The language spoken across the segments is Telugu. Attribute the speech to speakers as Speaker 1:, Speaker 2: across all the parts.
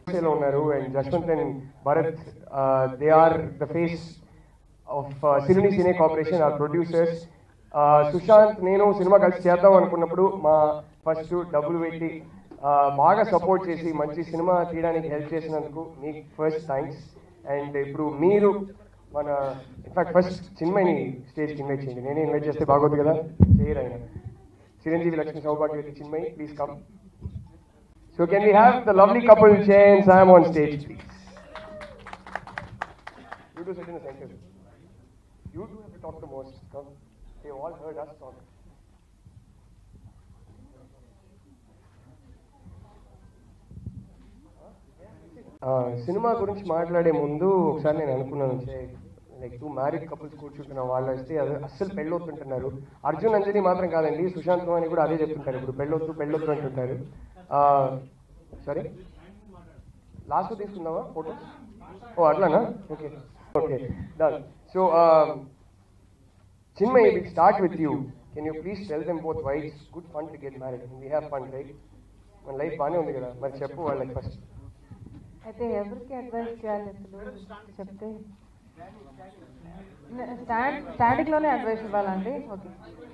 Speaker 1: లో ఉన్నారు and Jaswanth and Bharath they are the face of Srini cine corporation are producers Sushanth నేను సినిమా కలిసి చేద్దాం అనుకున్నప్పుడు మా ఫస్ట్ డబ్బులు పెట్టి uh, బాగా సపోర్ట్ చేసి మంచి సినిమా తీయడానికి హెల్ప్ చేసినందుకు మీకు ఫస్ట్ థ్యాంక్స్ అండ్ ఇప్పుడు మీరు మన ఇన్ఫాక్ట్ ఫస్ట్ చిన్మయిని స్టేజ్కి ఇన్వైట్ చేయండి నేనే ఇన్వైట్ చేస్తే బాగోదు కదా చేయరు ఆయన Chiranjeevi Lakshmi Sowbhagyavathi Chinmayi please come So can we have the lovely couple Jay and Sam on stage, please? You two sit in the center. You two have to talk the most. Come. They all heard us talk. సినిమా గురించి మాట్లాడే ముందు ఒకసారి నేను అనుకున్నాను లైక్ టూ మ్యారీడ్ కపుల్స్ కూర్చుంటున్న వాళ్ళు వస్తే అది అస్సలు పెళ్ళొద్దుంటున్నారు అర్జున్ అంజలి మాత్రం కాదండి సుశాంత్ అని కూడా అదే చెప్తుంటారు ఇప్పుడు పెళ్ళొద్దు పెళ్ళొద్దు అంటుంటారు సరే లాస్ట్ తీసుకుందామా ఫోటో ఓ అట్లానా okay okay done so Chinmayi will start with you can you please tell them both why it's good fun to get married we have fun right మన లైఫ్ బాగానే ఉంది కదా మరి చెప్పు వాళ్ళకి ఫస్ట్
Speaker 2: అయితే ఎవరికి అడ్వైస్ చేయాలి అసలు చెప్తే స్టాండ్ స్టాండింగ్ లోనే అడ్వైస్ ఇవ్వాలండి ఓకే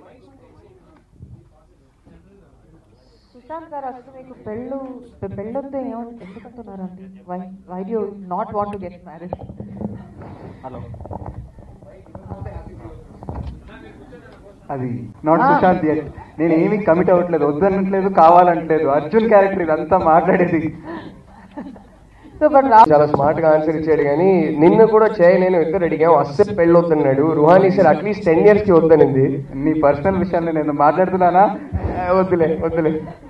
Speaker 2: సుశాంత్ గారు అసలు మీకు పెళ్ళు పెళ్ళొద్దు ఏమో ఎందుకంటున్నారండి why why you not want to get marriage
Speaker 3: hello అది నాట్
Speaker 2: Ah.
Speaker 3: సుశాంత్ yet. నేను ఏమీ కమిట్ అవ్వట్లేదు వద్దనట్లేదు కావాలంటలేదు అర్జున్ క్యారెక్టర్ ఇదంతా మాట్లాడేది
Speaker 2: సో బట్ రా
Speaker 1: చాలా స్మార్ట్ గా ఆన్సర్ ఇచ్చాడు కానీ నిన్ను కూడా చేయ నేను ఇద్దరు అడిగాం అస్సలు పెళ్ళొద్దన్నాడు Ruhani sir at least ten years కి వద్దనింది
Speaker 3: నీ పర్సనల్ విషయాన్ని నేను మాట్లాడుతున్నానా
Speaker 1: Uh, వద్దులే వద్దులే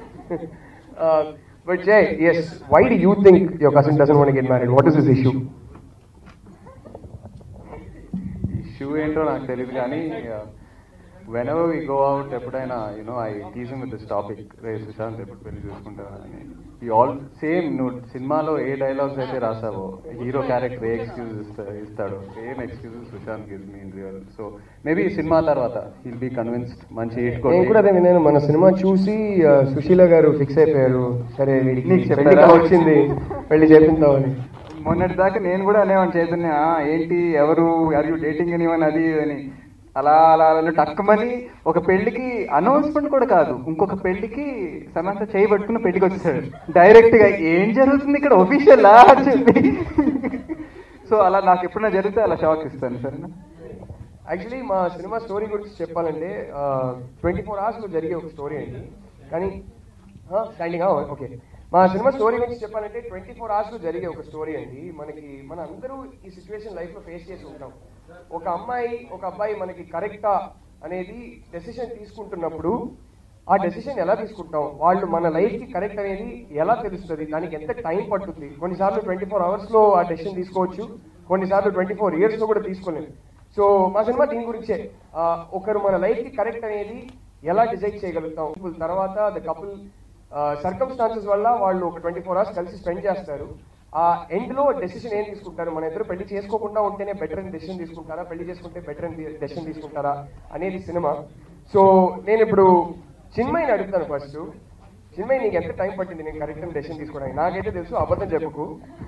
Speaker 1: but Jai yes why do you think your cousin doesn't want get married what is this issue
Speaker 3: issue ఏంటో నాకు తెలియదు కానీ whenever we go out ఎప్పుడైనా you know I teasing with this topic రే సుశాంత్ ఎప్పుడు పెళ్లి చూసుకుంటా అని ఈ ఆల్ సేమ్ నువ్వు సినిమాలో ఏ డైలాగ్స్ అయితే రాసావో హీరో క్యారెక్టర్ ఏ ఎక్స్క్యూజ్ ఇస్తాడో same excuse Sushanth give me real so maybe సినిమా తర్వాత హిల్ బీ కన్విన్స్డ్ మంచి హిట్
Speaker 1: నేను కూడా అదే విన్నాను మన సినిమా చూసి uh, సుశీల గారు ఫిక్స్ అయిపోయారు సరే వీడికి
Speaker 3: నీకు చెప్పారా?
Speaker 1: పెళ్లి కాలం వచ్చింది పెళ్లి చేపిద్దామని
Speaker 3: మొన్నటి దాకా నేను కూడా అనేవాడిని చైతన్య "ఆ, ఏంటి ఎవరు ఆర్ యూ డేటింగ్ అని అది ఇది" అని అలా అలా అలా టక్కుమని ఒక పెళ్లికి అనౌన్స్మెంట్ కూడా కాదు ఇంకొక పెళ్లికి సమంత చేయి పట్టుకుని పెళ్లికి వచ్చాడు డైరెక్ట్ గా ఏం జరుగుతుంది ఇక్కడ ఒఫీషియల్ అని చెప్పి సో అలా నాకు ఎప్పుడైనా జరిగితే అలా షాక్ ఇస్తాను సరేనా
Speaker 1: యాక్చువల్లీ మా సినిమా స్టోరీ గురించి చెప్పాలంటే ట్వంటీ ఫోర్ అవర్స్ లో జరిగే ఒక స్టోరీ అండి కానీ స్టాండింగ్ ఓకే మా సినిమా స్టోరీ గురించి చెప్పాలంటే ట్వంటీ ఫోర్ అవర్స్ లో జరిగే ఒక స్టోరీ అండి మనకి మన అందరూ ఈ సిచ్యువేషన్ లైఫ్ లో ఫేస్ చేసి ఉంటాం ఒక అమ్మాయి ఒక అబ్బాయి మనకి కరెక్టా అనేది డెసిషన్ తీసుకుంటున్నప్పుడు ఆ డెసిషన్ ఎలా తీసుకుంటాం వాళ్ళు మన లైఫ్ కి కరెక్ట్ అనేది ఎలా తెలుస్తుంది దానికి ఎంత టైం పడుతుంది కొన్నిసార్లు ట్వంటీ ఫోర్ అవర్స్ లో ఆ డెసిషన్ తీసుకోవచ్చు కొన్నిసార్లు ట్వంటీ ఫోర్ ఇయర్స్ లో కూడా తీసుకోలేము సో మా సినిమా దీని గురించే ఆ, ఒకరు మన లైఫ్ కి కరెక్ట్ అనేది ఎలా డిసైడ్ చేయగలుగుతాం Couple తర్వాత ద కపుల్ సర్కమ్స్టాన్సెస్ వల్ల వాళ్ళు ఒక ట్వంటీ ఫోర్ అవర్స్ కలిసి స్పెండ్ చేస్తారు ఆ ఎండ్ లో డెసిషన్ ఏం తీసుకుంటారు మన ఇద్దరు పెళ్లి చేసుకోకుండా ఉంటేనే బెటర్ అని డెసిషన్ తీసుకుంటారా పెళ్లి చేసుకుంటే బెటర్ అని డెసిషన్ తీసుకుంటారా అనేది సినిమా సో నేను ఇప్పుడు చిన్మయిని అడుగుతాను ఫస్ట్ చిన్మయి నీకు ఎంత టైం పట్టింది నేను కరెక్ట్ అని డెసిషన్ తీసుకోవడానికి నాకైతే తెలుసు అబద్ధం చెప్పుకు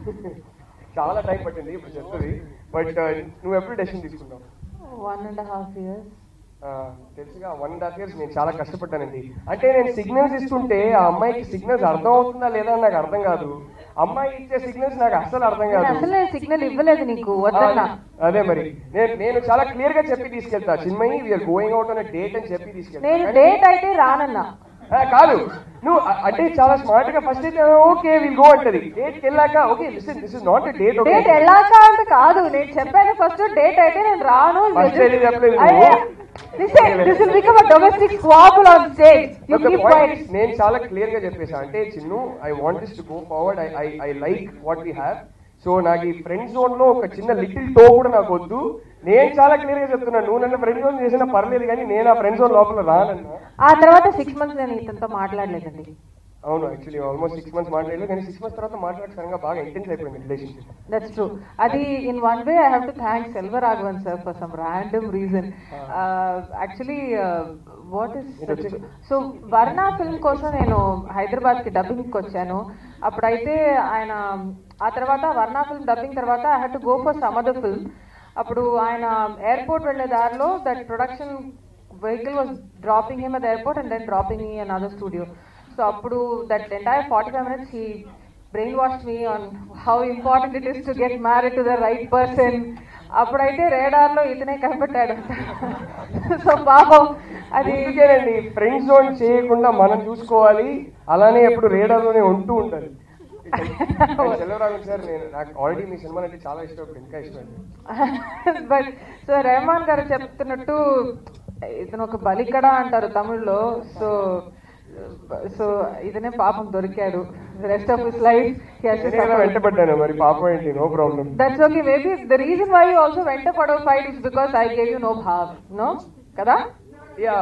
Speaker 1: చాలా టైం పట్టింది ఇప్పుడు చెప్తుంది బట్ నువ్వు ఎప్పుడు డెసిషన్ తీసుకున్నావు
Speaker 2: వన్ అండ్ హాఫ్ ఇయర్స్
Speaker 1: ఆ, తెలుసుగా వన్ అండ్ హాఫ్ ఇయర్స్ నేను చాలా కష్టపడ్డానండి అంటే నేను సిగ్నల్స్ ఇస్తుంటే ఆ అమ్మాయికి సిగ్నల్స్ అర్థం అవుతుందా లేదా అని నాకు అర్థం కాదు అమ్మాయి ఇచ్చే సిగ్నల్స్ నాకు అస్సలు అర్థం
Speaker 2: నేను
Speaker 1: కాదు
Speaker 2: అసలు నేను సిగ్నల్ ఇవ్వలేదు నీకు వద్దన్నా
Speaker 1: ఆ, అదే మరి నేను నేను చాలా క్లియర్ గా చెప్పి తీసుకెళ్తా చిన్మయి వీఆర్ గోయింగ్ అవుట్ అనే డేట్ అని చెప్పి తీసుకెళ్తా
Speaker 2: నేను
Speaker 1: కానీ-
Speaker 2: డేట్ అయితే రానన్నా
Speaker 1: ఆ, కాదు నువ్వు అ- అంటే చాలా స్మార్ట్ గా ఫస్ట్ అయితే ఓకే విల్ గో అంటది డేట్ వెళ్ళాక okay listen this is not date okay
Speaker 2: date వెళ్ళాక అంటే కాదు నేను చెప్పాను ఫస్ట్ డేట్ అయితే నేను రాను
Speaker 1: First ఏది చెప్పలేదు నువ్వు?
Speaker 2: This will become a domestic squabble on stage you
Speaker 1: But the
Speaker 2: keep
Speaker 1: point
Speaker 2: quite
Speaker 1: is, నేను చాలా క్లియర్ గా చెప్పేసా అంటే Chinnu I want this to go forward I I I like what we have so నాకు ఈ ఫ్రెండ్ జోన్ లో ఒక చిన్న లిటిల్ టో కూడా నాకు వద్దు నేను చాలా క్లియర్ గా చెప్తున్నాను నువ్వు నన్ను ఫ్రెండ్ జోన్ చేసినా పర్లేదు కానీ నేను ఆ ఫ్రెండ్ జోన్ లోపల రానన్నా
Speaker 2: ఆ తర్వాత సిక్స్ మంత్స్ నేను ఇతనితో మాట్లాడలేదండి
Speaker 1: అవును యాక్చువల్లీ ఆల్మోస్ట్ సిక్స్ మంత్స్ మాట్లాడలేదు కానీ సిక్స్ మంత్స్ తర్వాత మాట్లాడక సడన్గా బాగా ఇంటెన్స్ అయిపోయింది రిలేషన్షిప్
Speaker 2: దట్స్ ట్రూ అది in one way I have to thank Selvaraghavan sir for some random reason actually what is so Varna film కోసం నేను హైదరాబాద్ కి డబ్బింగ్ వచ్చాను అప్పుడైతే ఆయన ఆ తర్వాత వర్ణా ఫిల్మ్ డబ్బింగ్ తర్వాత I had to go for some other film అప్పుడు ఆయన ఎయిర్పోర్ట్ వెళ్ళే దారిలో that production vehicle was dropping him at airport and then dropping me another studio so అప్పుడు that entire forty five minutes he brainwash me on how important it is to get married to the right person అప్పుడైతే రేడార్లో ఇతనే కనిపెట్టాడు సో పాపం అది
Speaker 1: అందుకేనండి ఫ్రెండ్ జోన్ చేయకుండా మనం చూసుకోవాలి అలానే ఎప్పుడు రేడార్లోనే ఉంటూ ఉండాలి సెలవరాఘవన్ సార్ నేను నాకు ఆల్రెడీ మీ సినిమా అంటే చాలా ఇష్టం ఇప్పుడు ఇంకా ఇష్టం అండి
Speaker 2: బట్ సో రెహమాన్ గారు చెప్తున్నట్టు ఇతను ఒక బలికడ అంటారు తమిళ్లో సో సో ఇతనే పాపం దొరికాడు రెస్ట్ ఆఫ్ హిస్ లైఫ్
Speaker 1: నేనే కదా వెంటపడ్డాను మరి పాపం ఏంటి no problem
Speaker 2: that's okay maybe the reason why you also వెంట for fight is because I gave you no భావ్ నో కదా
Speaker 1: yeah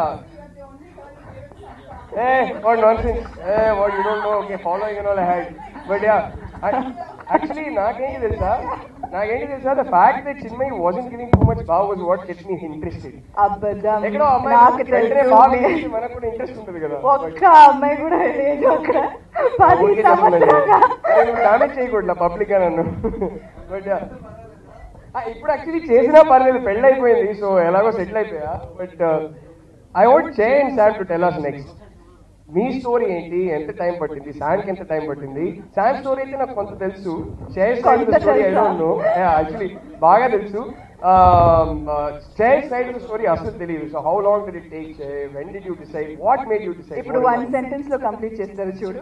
Speaker 1: Eh, what nonsense. Eh, what you don't know. Okay, following and all I had. But yeah, I- actually, నాకేంటి తెలుసా నాకేంటి తెలుసా the fact that Chinmayi wasn't giving too much బావ్ was what gets me interested
Speaker 2: అబద్ధం
Speaker 1: ఎక్కడో అమ్మాయి
Speaker 2: నాకు
Speaker 1: వెంటనే బాగా
Speaker 2: తెలుసు
Speaker 1: చేసి మనకు కూడా ఇంట్రెస్ట్ ఉంటుంది కదా
Speaker 2: ఒక్క అమ్మాయి కూడా లేదు అక్కడ పది
Speaker 1: ఊరికే చెప్తున్నాను.
Speaker 2: సంవత్సరాలుగా
Speaker 1: అరే, నువ్వు డామేజ్ చేయకూడదు పబ్లిక్ నన్ను బట్ ఇప్పుడు యాక్చువల్లీ చేసినా పర్లేదు పెళ్ళి అయిపోయింది సో ఎలాగో సెటిల్ అయిపోయా but I want change Sam to tell us next మీ స్టోరీ ఏంటి ఎంత టైం పట్టింది శామ్కి ఎంత టైం పట్టింది శామ్ స్టోరీ అయితే నాకు కొంత తెలుసు చేస్ సైడ్
Speaker 2: కొంత
Speaker 1: స్టోరీ ఐ
Speaker 2: తెలుసా?
Speaker 1: డోంట్ నో యాక్చువల్లీ బాగా తెలుసు చేస్ సైడ్ స్టోరీ అసలు తెలియదు so how long did it take when did you decide what made you decide
Speaker 2: ఇప్పుడు వన్ సెంటెన్స్ లో కంప్లీట్ చేస్తారు చూడు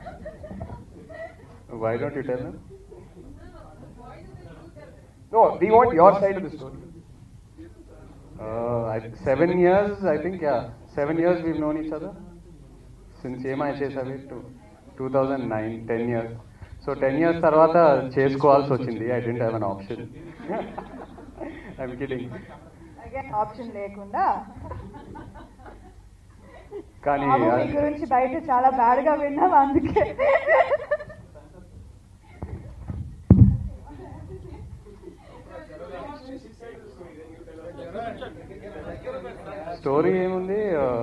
Speaker 3: why don't you tell
Speaker 1: No, we want your side of the story.
Speaker 3: Uh, I, seven years, I think, yeah. Seven years we've known each other. Since ఏమై చేసావి two two thousand nine ten years so ten years తర్వాత చేసుకోవాల్సి వచ్చింది I didn't have an option I'm kidding
Speaker 4: option లేకుండా
Speaker 3: కానీ
Speaker 4: బాబు మీ గురించి బయట చాలా బ్యాడ్ గా విన్నాం అందుకే
Speaker 3: స్టోరీ ఏముంది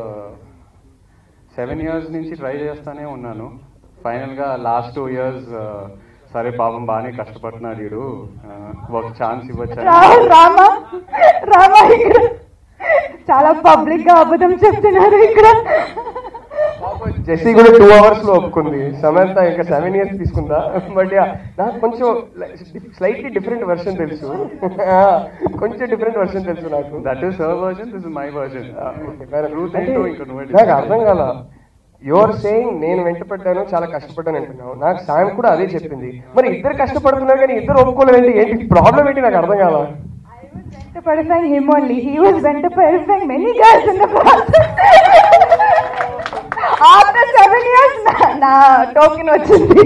Speaker 3: సెవెన్ ఇయర్స్ నుంచి ట్రై చేస్తానే ఉన్నాను ఫైనల్గా లాస్ట్ టూ ఇయర్స్ సరే పాపం బాగానే కష్టపడుతున్నాడు వీడు uh, ఒక ఛాన్స్ ఇవ్వచ్చు
Speaker 4: రాహుల్ రామా రామా ఇక్కడ చాలా పబ్లిక్ గా అబద్ధం చెప్తున్నారు ఇక్కడ
Speaker 1: జెస్సీ కూడా టూ అవర్స్ లో ఒప్పుకుంది సమంత ఇంకా సెవెన్ ఇయర్స్ తీసుకుందా బట్ యా నాకు కొంచెం స్లైట్లీ డిఫరెంట్ వర్షన్ తెలుసు కొంచెం డిఫరెంట్ వర్షన్ తెలుసు నాకు
Speaker 3: that is her version this is my version truth
Speaker 1: అంటే
Speaker 3: ఏంటో ఇంకా నువ్వే
Speaker 1: నాకు అర్థం కాల యువర్ సేయింగ్ నేను వెంటపడ్డాను చాలా కష్టపడ్డాను అంటున్నావు నాకు సాయం కూడా అదే చెప్పింది మరి ఇద్దరు కష్టపడుతున్నారు కానీ ఇద్దరు ఒప్పుకోలేదు ఏంటి ప్రాబ్లం ఏంటి నాకు అర్థం కాల
Speaker 4: వెంటపడిఫైంగ్ హిమ్ ఓన్లీ హీ వాజ్ వెంటపడిఫైంగ్ many girls in the after seven years నా టోకెన్ వచ్చింది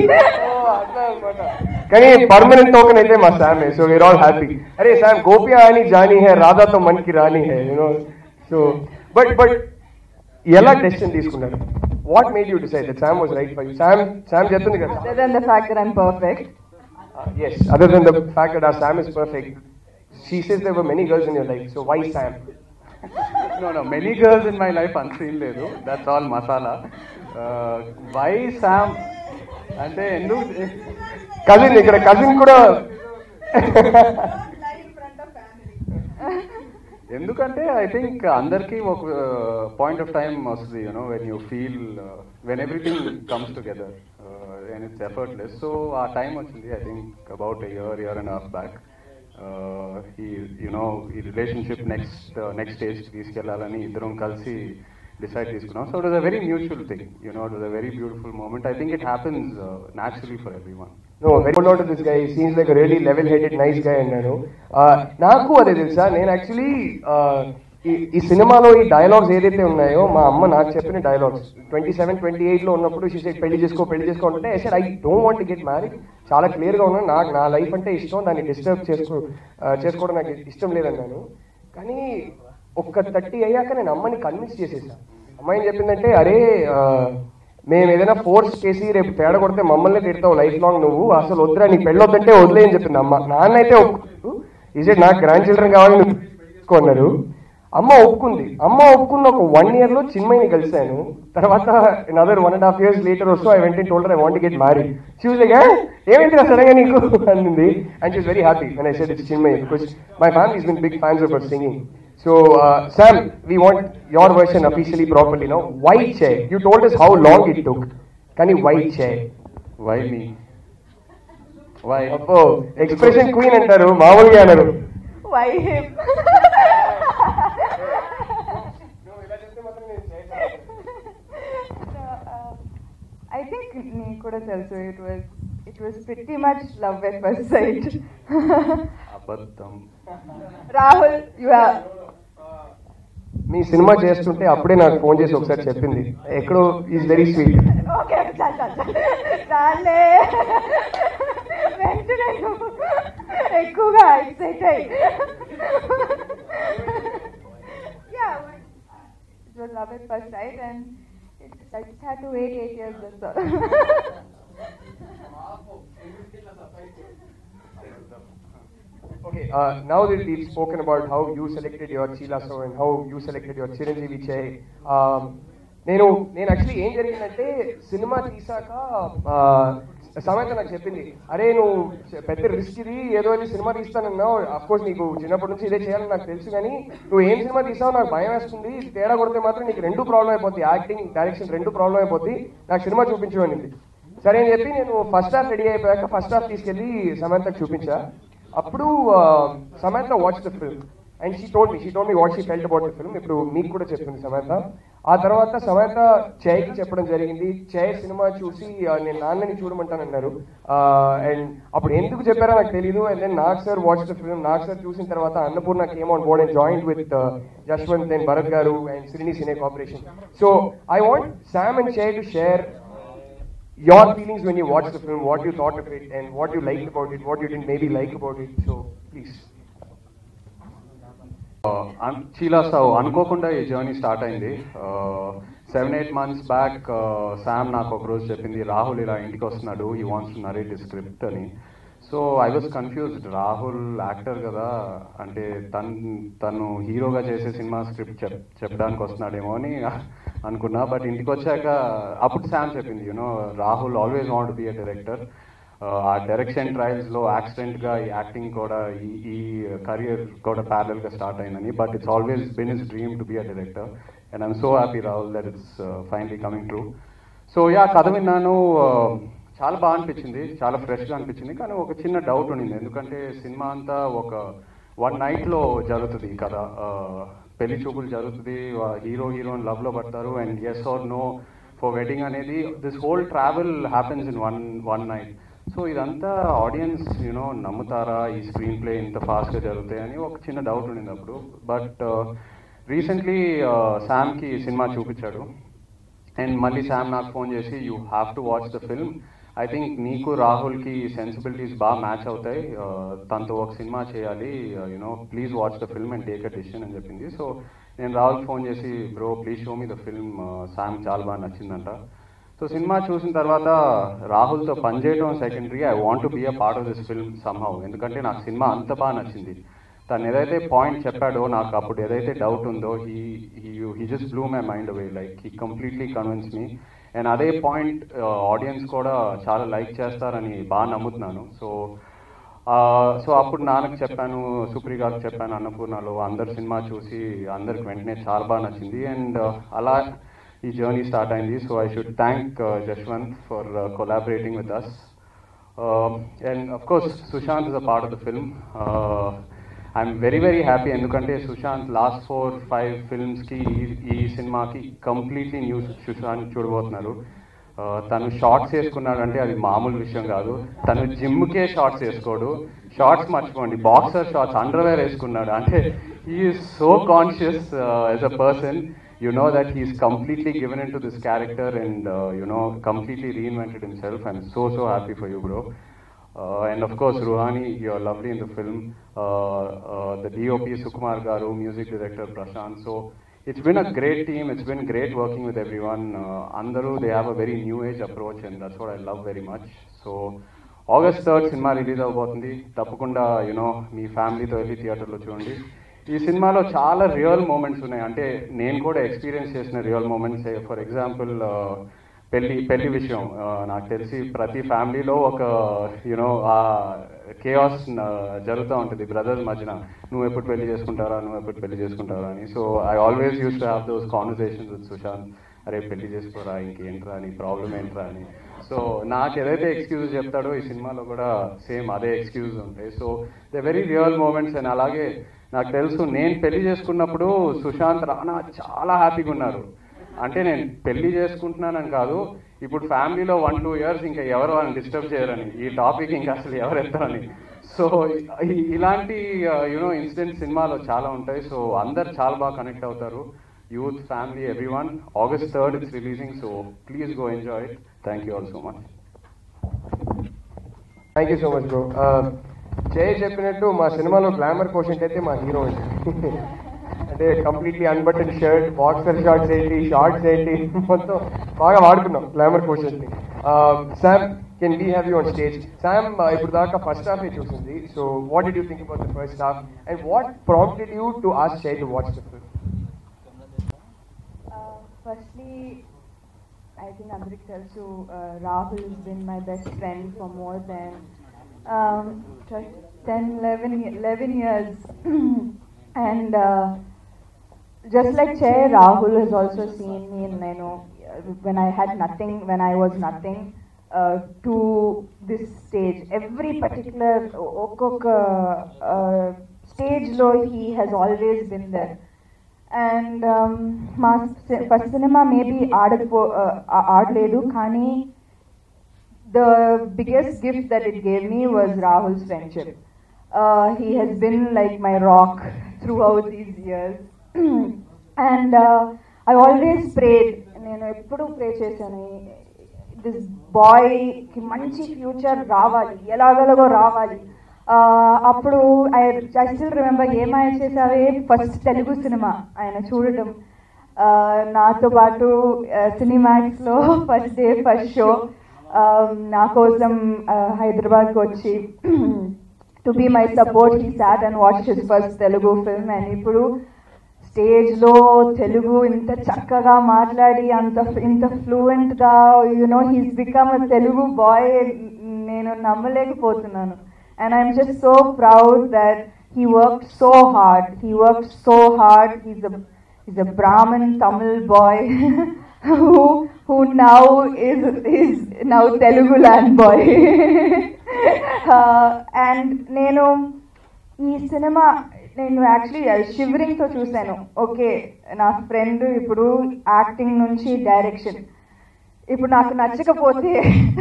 Speaker 1: కానీ పర్మనెంట్ టోకెన్ అయితే మా Sam so we're all happy అరే శామ్ గోపియా అని జానీ హే రాధాతో మన్కి రాని హే యూనో సో బట్ బట్ ఎలా డెసిషన్ తీసుకున్నారు what made you decide Sam was right for you Sam Sam చెప్తుంది కదా
Speaker 4: other than the fact that I'm perfect
Speaker 1: as other than the fact that our Sam is perfect she says there were many girls in your life so why Sam
Speaker 3: no no many girls in my life unseen లేదు that's all masala why Sam అంటే ఎందుకు
Speaker 1: కజిన్ ఇక్కడ కజిన్ కూడా
Speaker 3: ఎందుకంటే ఐ థింక్ అందరికీ ఒక పాయింట్ ఆఫ్ టైం వస్తుంది you know when you feel when everything comes together and it's effortless so ఆ టైం వచ్చింది I think about year year and half back ఈ యునో ఈ రిలేషన్షిప్ నెక్స్ట్ నెక్స్ట్ స్టేజ్ తీసుకెళ్లాలని ఇద్దరం కలిసి డిసైడ్ తీసుకున్నాం so it was a very mutual thing you know it was a very beautiful moment I think it happens naturally for everyone
Speaker 1: no very good this guy scenes like really level headed nice guy అన్నాను Uh, నాకు అదే తెలుసా నేను యాక్చువల్లీ ఈ సినిమాలో ఈ డైలాగ్స్ ఏదైతే ఉన్నాయో మా అమ్మ నాకు చెప్పిన dialogues twenty seven twenty eight లో ఉన్నప్పుడు షీ సైడ్ పెళ్లి చేసుకో పెళ్లి చేసుకో అంటే I don't want get married చాలా క్లియర్ గా ఉన్నాను నాకు నా లైఫ్ అంటే ఇష్టం దాన్ని డిస్టర్బ్ చేసుకో uh, చేసుకోవడం నాకు ఇష్టం లేదన్నాను కానీ ఒక్క థర్టీ అయ్యాక నేను అమ్మని కన్విన్స్ చేసేసాను అమ్మ ఏం చెప్పిందంటే అరే ఆ, మేము ఏదైనా ఫోర్స్ చేసి రేపు తేడా కొడితే మమ్మల్ని తిడతావు లైఫ్ లాంగ్ నువ్వు అసలు వద్దురా నీకు పెళ్ళొద్దంటే వదిలే అని చెప్పింది అమ్మ నాన్న అయితే ఈజీ నాకు గ్రాండ్ చిల్డ్రన్ కావాలి నువ్వు చేసుకో అన్నారు అమ్మ ఒప్పుకుంది అమ్మ ఒప్పుకున్న ఒక వన్ ఇయర్ లో చిన్మయిని కలిశాను తర్వాత other one and half years later వస్తూ I went told her I want get marry she like ఏమైంది సడన్ గా నీకు అనింది and she's very happy and I said it's Chinmayi because my family is been big fans of singing so Sam we want your version officially properly no why Chay you told us how long it took కానీ వై చే
Speaker 3: వై మీ వై
Speaker 1: అప్పో ఎక్స్ప్రెషన్ క్వీన్ అంటారు మామూలుగా అన్నారు
Speaker 4: వై హిమ్ ఐ థింక్ నీకు కూడా తెలుసు it was it was pretty much love at first sight
Speaker 3: అబద్ధం
Speaker 4: రాహుల్ యు హ్యావ్
Speaker 1: మీ సినిమా చేస్తుంటే అప్పుడే నాకు ఫోన్ చేసి ఒకసారి చెప్పింది ఎక్కడో ఈజ్ వెరీ స్వీట్
Speaker 4: ఓకే చాలు చాలు చాలు. చాలే వెంటనే నువ్వు ఎక్కువగా ఎక్సైట్ అయ్యి Yeah, it was love at first sight and it, I just had to wait eight years that's all.
Speaker 1: Okay, uh, now that we've spoken about how you selected your Chila So and how you selected your Chiranjeevi Chai, um, నేను నేను యాక్చువల్లీ ఏం జరిగిందంటే సినిమా తీసాక సమేత నాకు చెప్పింది అరే నువ్వు పెద్ద రిస్క్ ఇది ఏదో అని సినిమా తీస్తానన్నావు అఫ్ కోర్స్ నీకు చిన్నప్పటి నుంచి ఇదే చేయాలని నాకు తెలుసు కానీ నువ్వు ఏం సినిమా తీసావు నాకు భయం వేస్తుంది తేడా కొడితే మాత్రం నీకు రెండు ప్రాబ్లం అయిపోద్ది యాక్టింగ్ డైరెక్షన్ రెండు ప్రాబ్లం అయిపోద్ది నాకు సినిమా చూపించు అనింది సరే అని చెప్పి నేను ఫస్ట్ హాఫ్ రెడీ అయిపోయాక ఫస్ట్ హాఫ్ తీసుకెళ్ళి సమంతకు చూపించా అప్పుడు Samantha watch the film and she told me she told me what she felt about the film ఇప్పుడు మీకు కూడా చెప్పింది సమంత ఆ తర్వాత సమంత జయకి చెప్పడం జరిగింది జయ సినిమా చూసి ఆ, నేను నాన్నని చూడమంటానన్నారు అండ్ అప్పుడు ఎందుకు చెప్పారో నాకు తెలియదు and then Nag sir watch the film Nag sir చూసిన తర్వాత Annapurna came on board and joined with Jaswanth and Bharath garu and Srini cine corporation so I want Sam and Jaya to share your feelings when you watched the film, what you thought of it, and what you liked about it, what you didn't maybe like about it. So, please.
Speaker 3: Chi La Sow అనుకోకుండా ఈ జర్నీ స్టార్ట్ అయింది seven eight months back Sam నాకు ఒక రోజు చెప్పింది రాహుల్ ఇలా ఇంటికి వస్తున్నాడు ఈ వాంట్స్ టు నరేట్ స్క్రిప్ట్ అని so I was confused Rahul actor కదా అంటే తను తను హీరోగా చేసే సినిమా స్క్రిప్ట్ చెప్ చెప్పడానికి వస్తున్నాడేమో అని అనుకున్నా బట్ ఇంటికి వచ్చాక అప్పుడు శామ్ చెప్పింది you know Rahul always want be a director ఆ డైరెక్షన్ ట్రయల్స్ లో యాక్సిడెంట్ గా ఈ యాక్టింగ్ కూడా ఈ ఈ కరియర్ కూడా ప్యారల్ గా స్టార్ట్ అయిందని but it's always been his dream to be a director and I'm so happy Rahul that it's finally coming true so yeah కథ విన్నాను uh, చాలా బాగా అనిపించింది చాలా ఫ్రెష్ గా అనిపించింది కానీ ఒక చిన్న డౌట్ ఉండింది ఎందుకంటే సినిమా అంతా ఒక వన్ నైట్ లో జరుగుతుంది ఈ కథ Uh, పెళ్లి చూపులు జరుగుతుంది హీరో హీరోయిన్ లవ్ లో పడతారు and as are no for wedding అనేది this whole travel happens in one one night so ఇదంతా ఆడియన్స్ యూనో నమ్ముతారా ఈ స్క్రీన్ ప్లే ఇంత ఫాస్ట్గా జరుగుతాయని ఒక చిన్న డౌట్ ఉండింది అప్పుడు బట్ రీసెంట్లీ శామ్కి సినిమా చూపించాడు అండ్ మళ్ళీ శామ్ నాకు ఫోన్ చేసి you have to watch the film I think నీకు రాహుల్కి సెన్సిబిలిటీస్ బాగా మ్యాచ్ అవుతాయి Uh, తనతో ఒక సినిమా చేయాలి you know please watch the film and take a decision అని చెప్పింది సో నేను రాహుల్ ఫోన్ చేసి bro please show me the film Sam చాలా బాగా నచ్చిందంట సో సినిమా చూసిన తర్వాత రాహుల్తో పనిచేయడం secondary I want be a part of this film somehow ఎందుకంటే నాకు సినిమా అంత బాగా నచ్చింది తను ఏదైతే పాయింట్ చెప్పాడో నాకు అప్పుడు ఏదైతే డౌట్ ఉందో he he just blew my mind away like he completely convince me and అదే పాయింట్ ఆడియన్స్ కూడా చాలా లైక్ చేస్తారని బాగా నమ్ముతున్నాను సో సో అప్పుడు నాన్నకు చెప్పాను సుప్రీ గారికి చెప్పాను అన్నపూర్ణలో అందరు సినిమా చూసి అందరికి వెంటనే చాలా బాగా నచ్చింది అండ్ అలా ఈ జర్నీ స్టార్ట్ అయింది so I should thank Jaswanth for collaborating with us and of course Sushanth is a part of the film I'm very very happy ఎందుకంటే సుశాంత్ లాస్ట్ ఫోర్ ఫైవ్ ఫిల్మ్స్కి ఈ ఈ సినిమాకి కంప్లీట్లీ న్యూ సుశాంత్ చూడబోతున్నారు Uh, తను షార్ట్స్ వేసుకున్నాడంటే అది మామూలు విషయం కాదు తను జిమ్కే షార్ట్స్ వేసుకోడు షార్ట్స్ మర్చిపోండి బాక్సర్ షార్ట్స్ అండర్వేర్ వేసుకున్నాడు అంటే is so conscious as a person you know that he's completely given into this character and uh, you know completely reinvented himself. I'm so so happy for you, bro. Uh, and of course, Ruhani, you're lovely in the film. Uh, uh, the DOP Sukumar Garu, music director Prashant. So it's been a great team. It's been great working with everyone. Uh, Andaru, they have a very new age approach, and that's what I love very much. So August third సినిమా రిలీజ్ అవబోతుంది తప్పకుండా యూనో మీ ఫ్యామిలీతో వెళ్ళి థియేటర్లో చూడండి ఈ సినిమాలో చాలా రియల్ మూమెంట్స్ ఉన్నాయి అంటే నేను కూడా ఎక్స్పీరియన్స్ చేసిన రియల్ మూమెంట్స్ ఫర్ ఎగ్జాంపుల్ పెళ్లి పెళ్లి విషయం ఆ, నాకు తెలిసి ప్రతి ఫ్యామిలీలో ఒక యూనో ఆ కేఆస్ జరుగుతూ ఉంటుంది బ్రదర్స్ మధ్యన నువ్వు ఎప్పుడు పెళ్లి చేసుకుంటారా నువ్వు ఎప్పుడు పెళ్లి చేసుకుంటారా అని so I always use to have those conversations with Sushanth అరే పెళ్లి చేసుకోరా ఇంకేంట్రా అని ప్రాబ్లం ఏంట్రా అని సో నాకు ఏదైతే ఎక్స్క్యూజ్ చెప్తాడో ఈ సినిమాలో కూడా సేమ్ అదే ఎక్స్క్యూజ్ ఉంటాయి so the very real moments and అలాగే నాకు తెలుసు నేను పెళ్లి చేసుకున్నప్పుడు సుశాంత్ రానా చాలా హ్యాపీగా ఉన్నారు అంటే నేను పెళ్లి చేసుకుంటున్నానని కాదు ఇప్పుడు ఫ్యామిలీలో వన్ టూ ఇయర్స్ ఇంకా ఎవరు వాళ్ళని డిస్టర్బ్ చేయరని ఈ టాపిక్ ఇంకా అసలు ఎవరు ఎత్తారని సో ఈ- ఇలాంటి యూనో ఇన్సిడెంట్స్ సినిమాలో చాలా ఉంటాయి సో అందరు చాలా బాగా కనెక్ట్ అవుతారు youth family every one August third it's releasing so please go enjoy it thank you all so much
Speaker 1: thank you so much bro Jaya చెప్పినట్టు మా సినిమాలో గ్లామర్ కోషెంట్ అయితే మా హీరో అంటే completely unbutton shirt boxer shorts ఏంటి షార్ట్స్ ఏంటి మొత్తం బాగా వాడుకున్నాం గ్లామర్ కోషెంట్ ని Sam can we have you on stage Sam ఇప్పుడు దాకా ఫస్ట్ హాఫ్ చూసింది so what do you think about the first half and what prompted you to ask Jai to watch the film
Speaker 4: Uh, firstly, I think అందరికి తెలుసు uh, Rahul has been my best friend for more than um, 10, 11, ye- 11 years. and uh, just like Che, Rahul has also seen me in, you know, when I had nothing, when I was nothing, uh, to this stage. Every particular ఒక్కొక్క uh, stage లో he has always been there. And మా ఫస్ట్ సినిమా మేబీ ఆడకపో ఆ- ఆడలేదు కానీ the biggest gift that it gave me was Rahul's friendship he has been like my rock throughout these years and I always prayed నేను ఎప్పుడు ప్రే చేశాను దిస్ బాయ్కి మంచి ఫ్యూచర్ రావాలి ఎలాగెలాగో రావాలి Uh, అప్పుడు I I still remember Ye Maaya Chesave first Telugu సినిమా ఆయన చూడటం Uh, నాతో పాటు సినిమాక్స్లో ఫస్ట్ డే ఫస్ట్ షో నా కోసం హైదరాబాద్కి వచ్చి to be my support he sat and watch his first Telugu film and ఇప్పుడు స్టేజ్లో తెలుగు ఇంత చక్కగా మాట్లాడి అంత ఇంత ఫ్లూయెంట్గా you know he's become a Telugu boy నేను నమ్మలేకపోతున్నాను and I'm just so proud that he work so hard he work so hard he's a he's a Brahmin Tamil boy who who now is is now Telugu land boy. uh, and నేను ఈ సినిమా నేను యాక్చువల్లీ షివరింగ్తో చూశాను ఓకే నా ఫ్రెండ్ ఇప్పుడు యాక్టింగ్ నుంచి డైరెక్షన్ ఇప్పుడు నాకు నచ్చకపోతే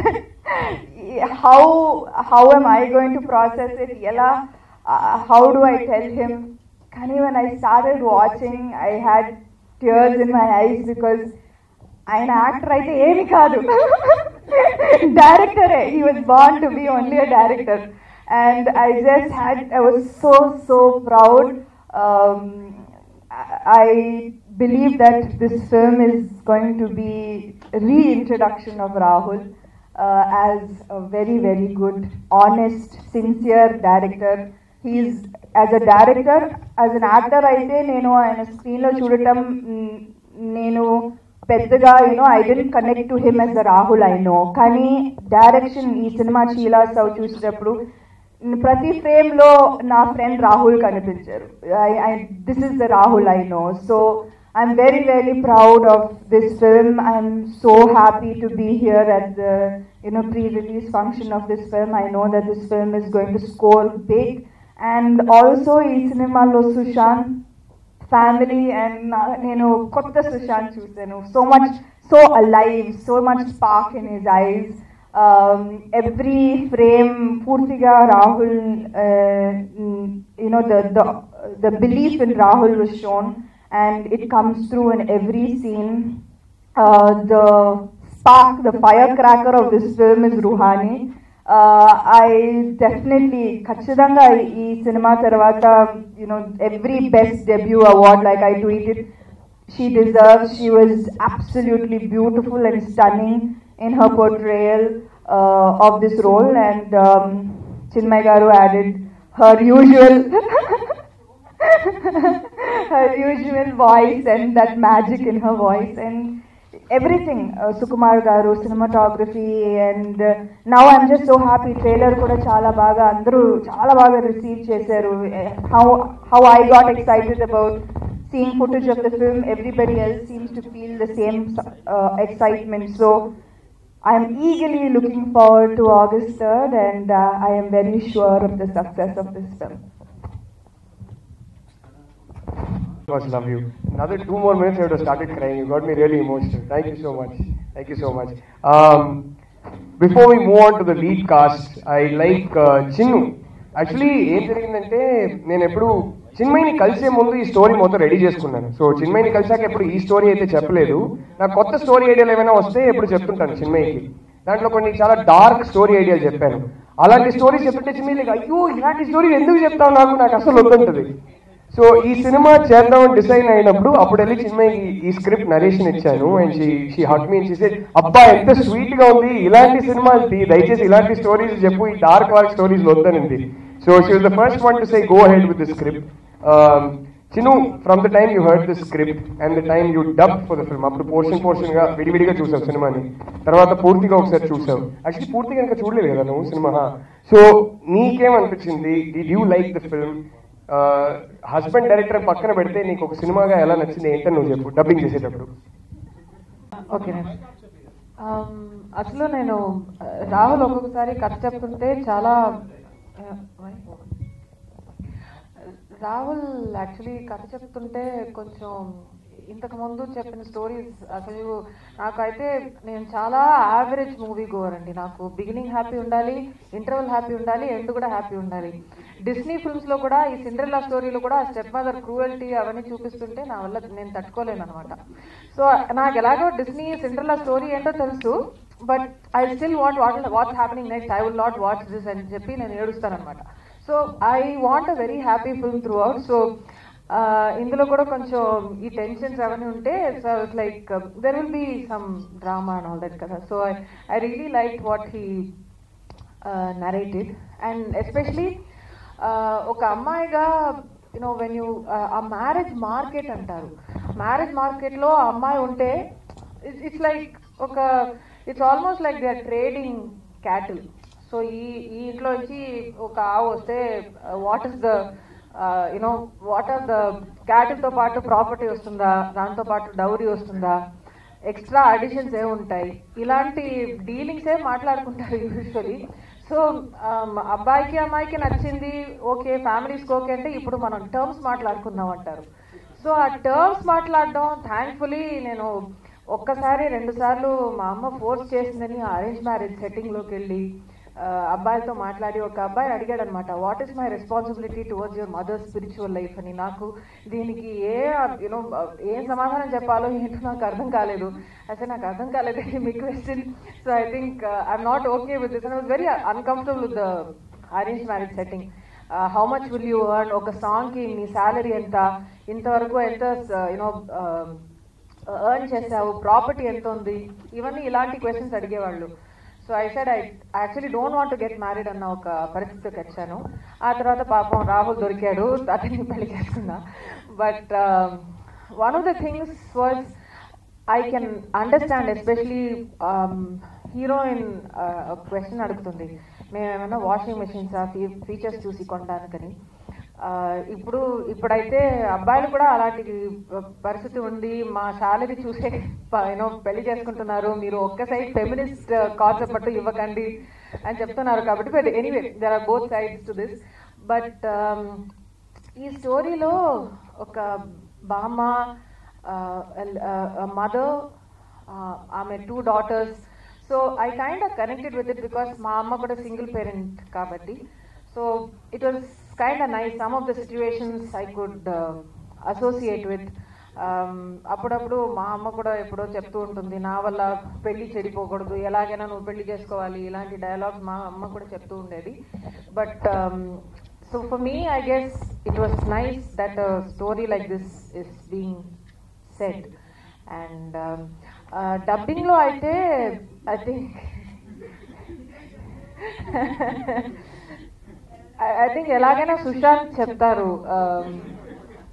Speaker 4: how how am I going to process it ఎలా how do I tell him కానీ when I started watching, I had tears in my eyes because ఆయన యాక్టర్ అయితే ఏమి కాదు డైరెక్టరే he was born to be only a director and I just had I was so so proud I believe that this film is going to be reintroduction of Rahul uh, as a very very good, honest, sincere director. He's as a director, as an actor అయితే నేను ఆయన స్క్రీన్లో చూడటం మ్, నేను పెద్దగా you know I didn't connect to him as the Rahul I know కానీ డైరెక్షన్ ఈ సినిమా చీలా సౌ చూసేటప్పుడు ప్రతి ఫ్రేమ్ లో నా ఫ్రెండ్ రాహుల్ కనిపించారు this is the Rahul I know so I'm very very proud of this film I'm so happy to be here at the you know pre release function of this film I know that this film is going to score big and also ఈ సినిమాలో సుశాంత్ ఫ్యామిలీ అండ్ నేను కొత్త సుశాంత్ చూశాను so much so alive so much spark in his eyes every frame పూర్తిగా Rahul you know the the belief in Rahul was shown and it comes through in every scene uh, the spark the firecracker of this film is ruhani uh, I definitely ఖచ్చితంగా ఈ సినిమా తర్వాత you know every best debut award like I tweeted she deserves she was absolutely beautiful and stunning in her portrayal uh, of this role and um, Chinmay Garu added her usual her usual voice and that magic in her voice and everything. Uh, Sukumar garu, cinematography, and uh, now I'm just so happy. Trailer కూడా చాలా బాగా అందరూ చాలా బాగా రిసీవ్ చేశారు. How how I got excited about seeing footage of the film. Everybody else seems to feel the same uh, excitement. So. I'm eagerly looking forward to August 3rd, and uh, I am very sure of the success of this film.
Speaker 1: course, love you. Another two more minutes, I would have started crying. You got me really emotional. Thank you so much. Thank you so much. Um, before we move on to the lead cast, I like uh, Chinnu. Actually ఏం జరిగిందంటే నేను ఎప్పుడు చిన్మయిని కలిసే ముందు ఈ స్టోరీ మొత్తం రెడీ చేసుకున్నాను సో చిన్మయిని కలిసాక ఎప్పుడు ఈ స్టోరీ అయితే చెప్పలేదు నాకు కొత్త స్టోరీ ఐడియాలు ఏమైనా వస్తే ఎప్పుడు చెప్తుంటాను చిన్మయికి దాంట్లో కొన్ని చాలా డార్క్ స్టోరీ ఐడియాలు చెప్పాను అలాంటి స్టోరీ చెప్తుంటే చిన్మయి అయ్యో ఇలాంటి స్టోరీ ఎందుకు చెప్తావు నాకు నాకు అసలు వద్దంటది సో ఈ సినిమా చేద్దామని డిసైన్ అయినప్పుడు అప్పుడు వెళ్ళి చిన్మయి ఈ స్క్రిప్ట్ నరేషన్ ఇచ్చాను and she she hit me చేసే అబ్బా ఎంత స్వీట్ గా ఉంది ఇలాంటి సినిమాలు తీ దయచేసి ఇలాంటి స్టోరీస్ చెప్పు ఈ డార్క్ వార్క్ స్టోరీస్ వద్దనింది so she was the first one to say go head with the script Chinnu from the time you heard the script and the time you dub for the film అప్పుడు పోర్షన్ పోర్షన్ గా విడివిడిగా చూసావు సినిమాని తర్వాత పూర్తిగా ఒకసారి చూసావు యాక్చువల్లీ పూర్తిగా ఇంకా చూడలేదు కదా నువ్వు సినిమా సో నీకేమనిపించింది do you like the film husband director పక్కన పెడితే నీకు ఒక సినిమాగా ఎలా నచ్చింది ఏంటని నువ్వు చెప్పు డబ్బింగ్ చేసేటప్పుడు
Speaker 2: ఓకే అసలు నేను ఆ, రాహుల్ ఒక్కొక్కసారి కథ చెప్తుంటే చాలా ఆ, రాహుల్ యాక్చువల్లీ కథ చెప్తుంటే కొంచెం ఇంతకు ముందు చెప్పిన స్టోరీస్ అసలు నాకైతే నేను చాలా యావరేజ్ మూవీ గోవర్ అండి నాకు బిగినింగ్ హ్యాపీ ఉండాలి ఇంటర్వల్ హ్యాపీ ఉండాలి ఎండ్ కూడా హ్యాపీ ఉండాలి డిస్నీ ఫిల్మ్స్ లో కూడా ఈ సిండ్రెల్లా స్టోరీలో కూడా స్టెప్ మదర్ క్రూయల్టీ అవన్నీ చూపిస్తుంటే నా వల్ల నేను తట్టుకోలేను అనమాట సో నాకు ఎలాగో డిస్నీ సిండ్రెల్లా స్టోరీ ఏంటో తెలుసు but I still want what what's happening next I will not watch this అని చెప్పి నేను ఏడుస్తాను అనమాట so I want a very happy film throughout so ఇందులో కూడా కొంచెం ఈ టెన్షన్స్ అవన్నీ ఉంటే so like there will be some drama and all that కదా so I really like what he narrated and especially ఒక అమ్మాయిగా యూనో వెన్ యూ ఆ మ్యారేజ్ మార్కెట్ అంటారు మ్యారేజ్ మార్కెట్లో ఆ అమ్మాయి ఉంటే ఇట్స్ లైక్ ఒక it's almost like they are trading cattle so ఈ ఈ ఇంట్లో నుంచి ఒక ఆవు వస్తే what is the you know what are the క్యాటిల్తో పాటు ప్రాపర్టీ వస్తుందా దాంతో పాటు డౌరీ వస్తుందా ఎక్స్ట్రా అడిషన్స్ ఏ ఉంటాయి ఇలాంటి డీలింగ్స్ ఏ మాట్లాడుకుంటారు యూజువలీ సో అబ్బాయికి అమ్మాయికి నచ్చింది ఓకే ఫ్యామిలీస్కి ఓకే అంటే ఇప్పుడు మనం టర్మ్స్ మాట్లాడుకుందాం అంటారు సో ఆ టర్మ్స్ మాట్లాడడం థ్యాంక్ఫుల్లీ నేను ఒక్కసారి రెండు సార్లు మా అమ్మ ఫోర్స్ చేసిందని అరేంజ్ మ్యారేజ్ సెట్టింగ్లోకి వెళ్ళి ఆ, అబ్బాయిలతో మాట్లాడి ఒక అబ్బాయి అడిగాడు అనమాట what is my responsibility towards your mother spiritual life అని నాకు దీనికి ఏ యూనో ఏం సమాధానం చెప్పాలో ఏంటో నాకు అర్థం కాలేదు అసలు నాకు అర్థం కాలేదు మీ question so I think I'm not okay with this I was very uncomfortable with the arrange marriage setting how much will you earn ఒక సాంగ్కి మీ శాలరీ ఎంత ఇంతవరకు ఎంత యూనో ఎర్న్ చేసావు ప్రాపర్టీ ఎంత ఉంది ఇవన్నీ ఇలాంటి క్వశ్చన్స్ అడిగేవాళ్ళు so I side I actually don't want get married అన్న ఒక పరిస్థితికి వచ్చాను ఆ తర్వాత పాపం రాహుల్ దొరికాడు అతన్ని పెళ్లి చేసుకున్నా but one of the things was I can understand especially heroine question అడుగుతుంది మేము ఏమైనా వాషింగ్ మెషిన్స్ ఫీచర్స్ చూసి కొనడానికని ఆ, ఇప్పుడు ఇప్పుడైతే అబ్బాయిలు కూడా అలాంటి పరిస్థితి ఉంది మా శాలరీ చూసే యూనో పెళ్లి చేసుకుంటున్నారు మీరు ఒక్క సైడ్ ఫెమినిస్ట్ కాన్సెప్ట్ పట్టు ఇవ్వకండి అని చెప్తున్నారు కాబట్టి but anyway there are both sides to this but ఈ స్టోరీలో ఒక బామ్మ మదర్ ఆమె two daughters so I kind of connected with it because మా అమ్మ కూడా సింగిల్ పేరెంట్ కాబట్టి so it was kind of nice some of the situations I could associate with అప్పుడప్పుడు మా అమ్మ కూడా ఎప్పుడో చెప్తూ ఉంటుంది నా వల్ల పెళ్లి చెడిపోకూడదు ఎలాగైనా నువ్వు పెళ్లి చేసుకోవాలి ఇలాంటి డైలాగ్ మా అమ్మ కూడా చెప్తూ ఉండేది but so for me I guess it was nice that story like this is being set and డబ్బింగ్లో అయితే ఐ థింక్ ఐ థింక్ ఎలాగైనా సుశాంత్ చెప్తారు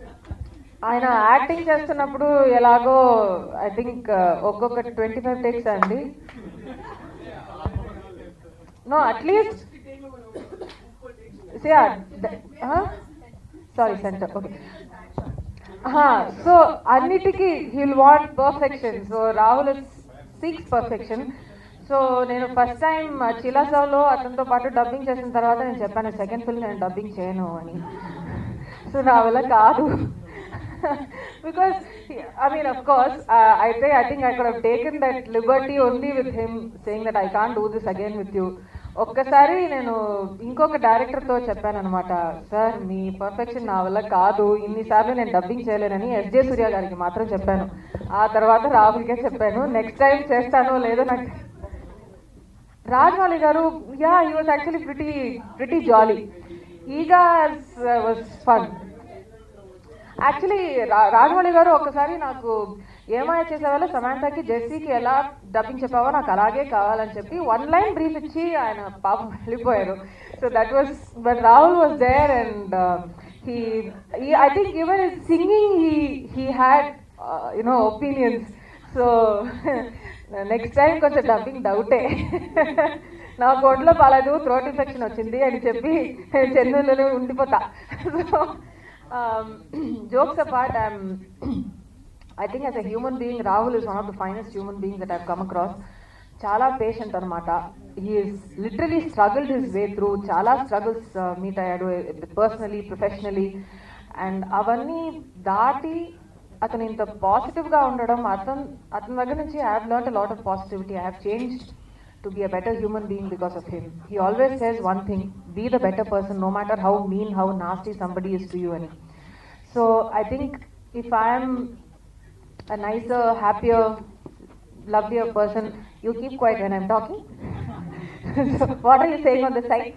Speaker 2: ఆయన యాక్టింగ్ చేస్తున్నప్పుడు ఎలాగో ఐ థింక్ ఒక్కొక్క ట్వంటీ ఫైవ్ టేక్స్ అండి no at least sorry center okay so అన్నిటికీ he'll want perfection so Rahul seeks perfection so నేను ఫస్ట్ టైం చిలాసాలో అతనితో పాటు డబ్బింగ్ చేసిన తర్వాత నేను చెప్పాను సెకండ్ ఫిల్మ్ నేను డబ్బింగ్ చేయను అని సో నా వల్ల కాదు because I mean of course అయితే I think I could taken that liberty only with him saying that I can do this again with you ఒక్కసారి నేను ఇంకొక డైరెక్టర్ తో చెప్పాను అనమాట సార్ మీ పర్ఫెక్షన్ నా వల్ల కాదు ఇన్నిసార్లు నేను డబ్బింగ్ చేయలేనని ఎస్జే సూర్య గారికి మాత్రం చెప్పాను ఆ తర్వాత రాహుల్కే చెప్పాను నెక్స్ట్ టైం చేస్తానో లేదో నాకు Rajamouli garu yeah he was actually pretty pretty jolly Eega was fun actually Rajamouli గారు ఒకసారి నాకు ఏమాయ చేసేవాళ్ళు సమాంతాకి జెస్సీకి ఎలా డబ్బింగ్ చెప్పావో నాకు అలాగే కావాలని చెప్పి వన్ లైన్ బ్రీఫ్ ఇచ్చి ఆయన పాపం వెళ్ళిపోయారు so that was but Rahul was there and he I think even singing he he had you know opinions so next time కొంచెం డబ్బింగ్ డౌటే నాకు ఒంట్లో పాలేదు థ్రోట్ ఇన్ఫెక్షన్ వచ్చింది అని చెప్పి చెన్నైలోనే ఉండిపోతా so jokes apart I'm I think as a human being Rahul is one of the finest human being that I've come across చాలా పేషెంట్ అనమాట he's literally struggled his way through చాలా స్ట్రగుల్స్ మీట్ అయ్యాడు పర్సనలీ ప్రొఫెషనలీ అండ్ అవన్నీ దాటి అతను ఇంత పాజిటివ్ గా ఉండడం అతను అతని దగ్గర నుంచి I have learn lot of positivity I have changed to be a better human being because of him he always says one thing be the better person no matter how mean how nasty somebody is to you అని so I think if I'm a nicer, happier, lovelier person, you keep quiet when I'm talking. so what are you saying on the side?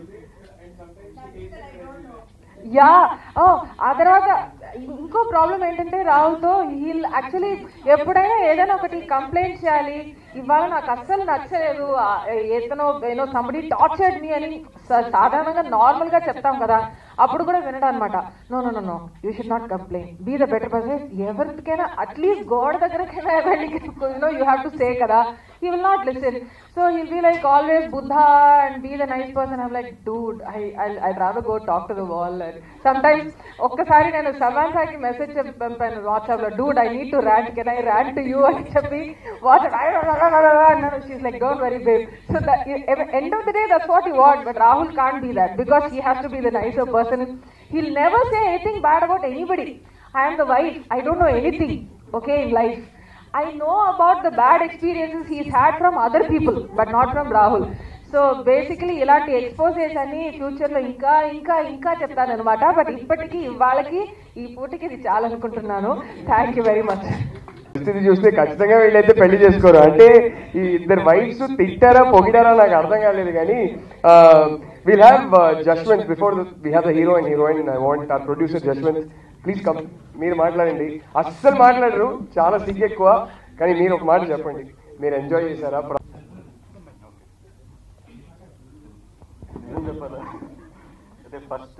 Speaker 2: Yeah ఓ ఆ తర్వాత ఇంకో ప్రాబ్లం ఏంటంటే రాహుల్తో హీల్ యాక్చువల్లీ ఎప్పుడైనా ఏదైనా ఒకటి కంప్లైంట్ చేయాలి ఇవాళ నాకు అస్సలు నచ్చలేదు ఏతనో ఏనో సంబడి టార్చర్డ్ మీ అని స- సాధారణంగా నార్మల్ గా చెప్తాం కదా అప్పుడు కూడా వినడం అనమాట no no no no you should not complaint be the better person ఎవరికైనా అట్లీస్ట్ గోడ దగ్గరకైనా వెళ్ళి no you have to say కదా he will not listen. So he'll be like always Buddha and be the nice person. I'm like, dude, I I'll, I'd rather go talk to the wall. And sometimes ఒక్కసారి నేను సమాన్సాకి మెసేజ్ పంపాను వాట్సాప్ లో dude I need to rant can I rant to you అని చెప్పి వాట్సాప్ అన్నాను she's like don't worry babe so end of the day that's what you want but Rahul can't be that because he has to be the nicer person he'll never say anything bad about anybody I'm the wife I don't know anything okay in life I know about the bad experiences he's had from other people, but not from Rahul. So basically ఇలాంటి ఎక్స్పోజెస్ అన్ని ఫ్యూచర్ లో ఇంకా ఇంకా ఇంకా చెప్తాను అనమాట బట్ ఇప్పటికీ వాళ్ళకి ఈ పూటకి ఇది చాలనుకుంటున్నాను థ్యాంక్ యూ వెరీ మచ్
Speaker 1: పరిస్థితి చూస్తే ఖచ్చితంగా వీళ్ళైతే పెళ్లి చేసుకోరు అంటే ఈ ఇద్దరు వైఫ్స్ తిట్టారా పొగిడారా నాకు అర్థం కాలేదు కానీ we'll have judgement before we have the hero and heroine I want our producer judgement please come మీరు మాట్లాడండి అస్సలు మాట్లాడరు చాలా సిగ్ ఎక్కువ కానీ మీరు ఒక మాట చెప్పండి మీరు ఎంజాయ్ చేశారా
Speaker 3: నిజం చెప్పాలా అయితే ఫస్ట్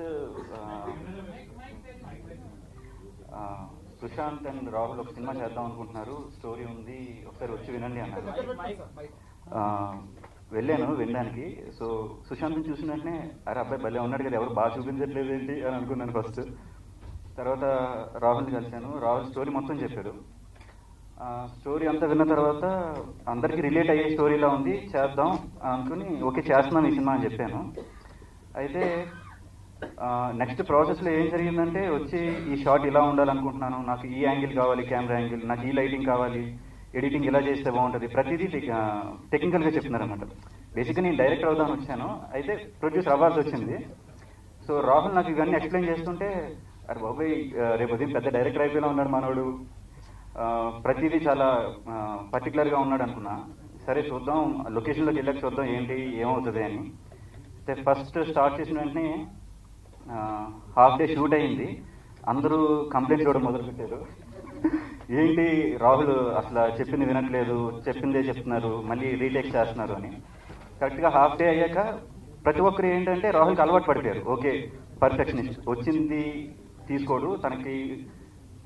Speaker 3: సుశాంత్ అండ్ రాహుల్ ఒక సినిమా చేద్దాం అనుకుంటున్నారు స్టోరీ ఉంది ఒకసారి వచ్చి వినండి అన్నారు ఆ, వెళ్ళాను వినడానికి సో సుశాంత్ని చూసిన వెంటనే అరే అబ్బాయి భలే ఉన్నాడు కదా ఎవరు బాగా చూపించట్లేదు ఏంటి అని అనుకున్నాను ఫస్ట్ తర్వాత రాహుల్ని కలిశాను రాహుల్ స్టోరీ మొత్తం చెప్పాడు ఆ, స్టోరీ అంతా విన్న తర్వాత అందరికి రిలేట్ అయ్యే స్టోరీలా ఉంది చేద్దాం అనుకుని ఓకే చేస్తున్నాను ఈ సినిమా అని చెప్పాను అయితే నెక్స్ట్ ప్రాసెస్లో ఏం జరిగిందంటే వచ్చి ఈ షాట్ ఇలా ఉండాలనుకుంటున్నాను నాకు ఈ యాంగిల్ కావాలి కెమెరా యాంగిల్ నాకు ఈ లైటింగ్ కావాలి ఎడిటింగ్ ఇలా చేస్తే బాగుంటుంది ప్రతిదీ టెక్నికల్గా చెప్తున్నారు అనమాట బేసిక్గా నేను డైరెక్టర్ అవుదామని వచ్చాను అయితే ప్రొడ్యూసర్ అవ్వాల్సి వచ్చింది సో రాహుల్ నాకు ఇవన్నీ ఎక్స్ప్లెయిన్ చేస్తుంటే అరే బాబాయ్ ఆ, రేపు ఉదయం పెద్ద డైరెక్టర్ అయిపోయినా ఉన్నాడు మనోడు ఆ, ప్రతిదీ చాలా పర్టికులర్గా ఉన్నాడు అనుకున్నా సరే చూద్దాం లొకేషన్లోకి వెళ్ళాక చూద్దాం ఏంటి ఏమవుతుంది అని అయితే ఫస్ట్ స్టార్ట్ చేసిన వెంటనే హాఫ్ డే షూట్ అయింది అందరూ కంప్లైంట్ ఇవ్వడం మొదలుపెట్టారు ఏంటి రాహుల్ అసలు చెప్పింది వినట్లేదు చెప్పిందే చెప్తున్నారు మళ్ళీ రీటేక్ చేస్తున్నారు అని కరెక్ట్గా హాఫ్ డే అయ్యాక ప్రతి ఒక్కరు ఏంటంటే రాహుల్కి అలవాటు పడిపోయారు ఓకే పర్ఫెక్షనిస్ట్ వచ్చింది తీసుకోడు తనకి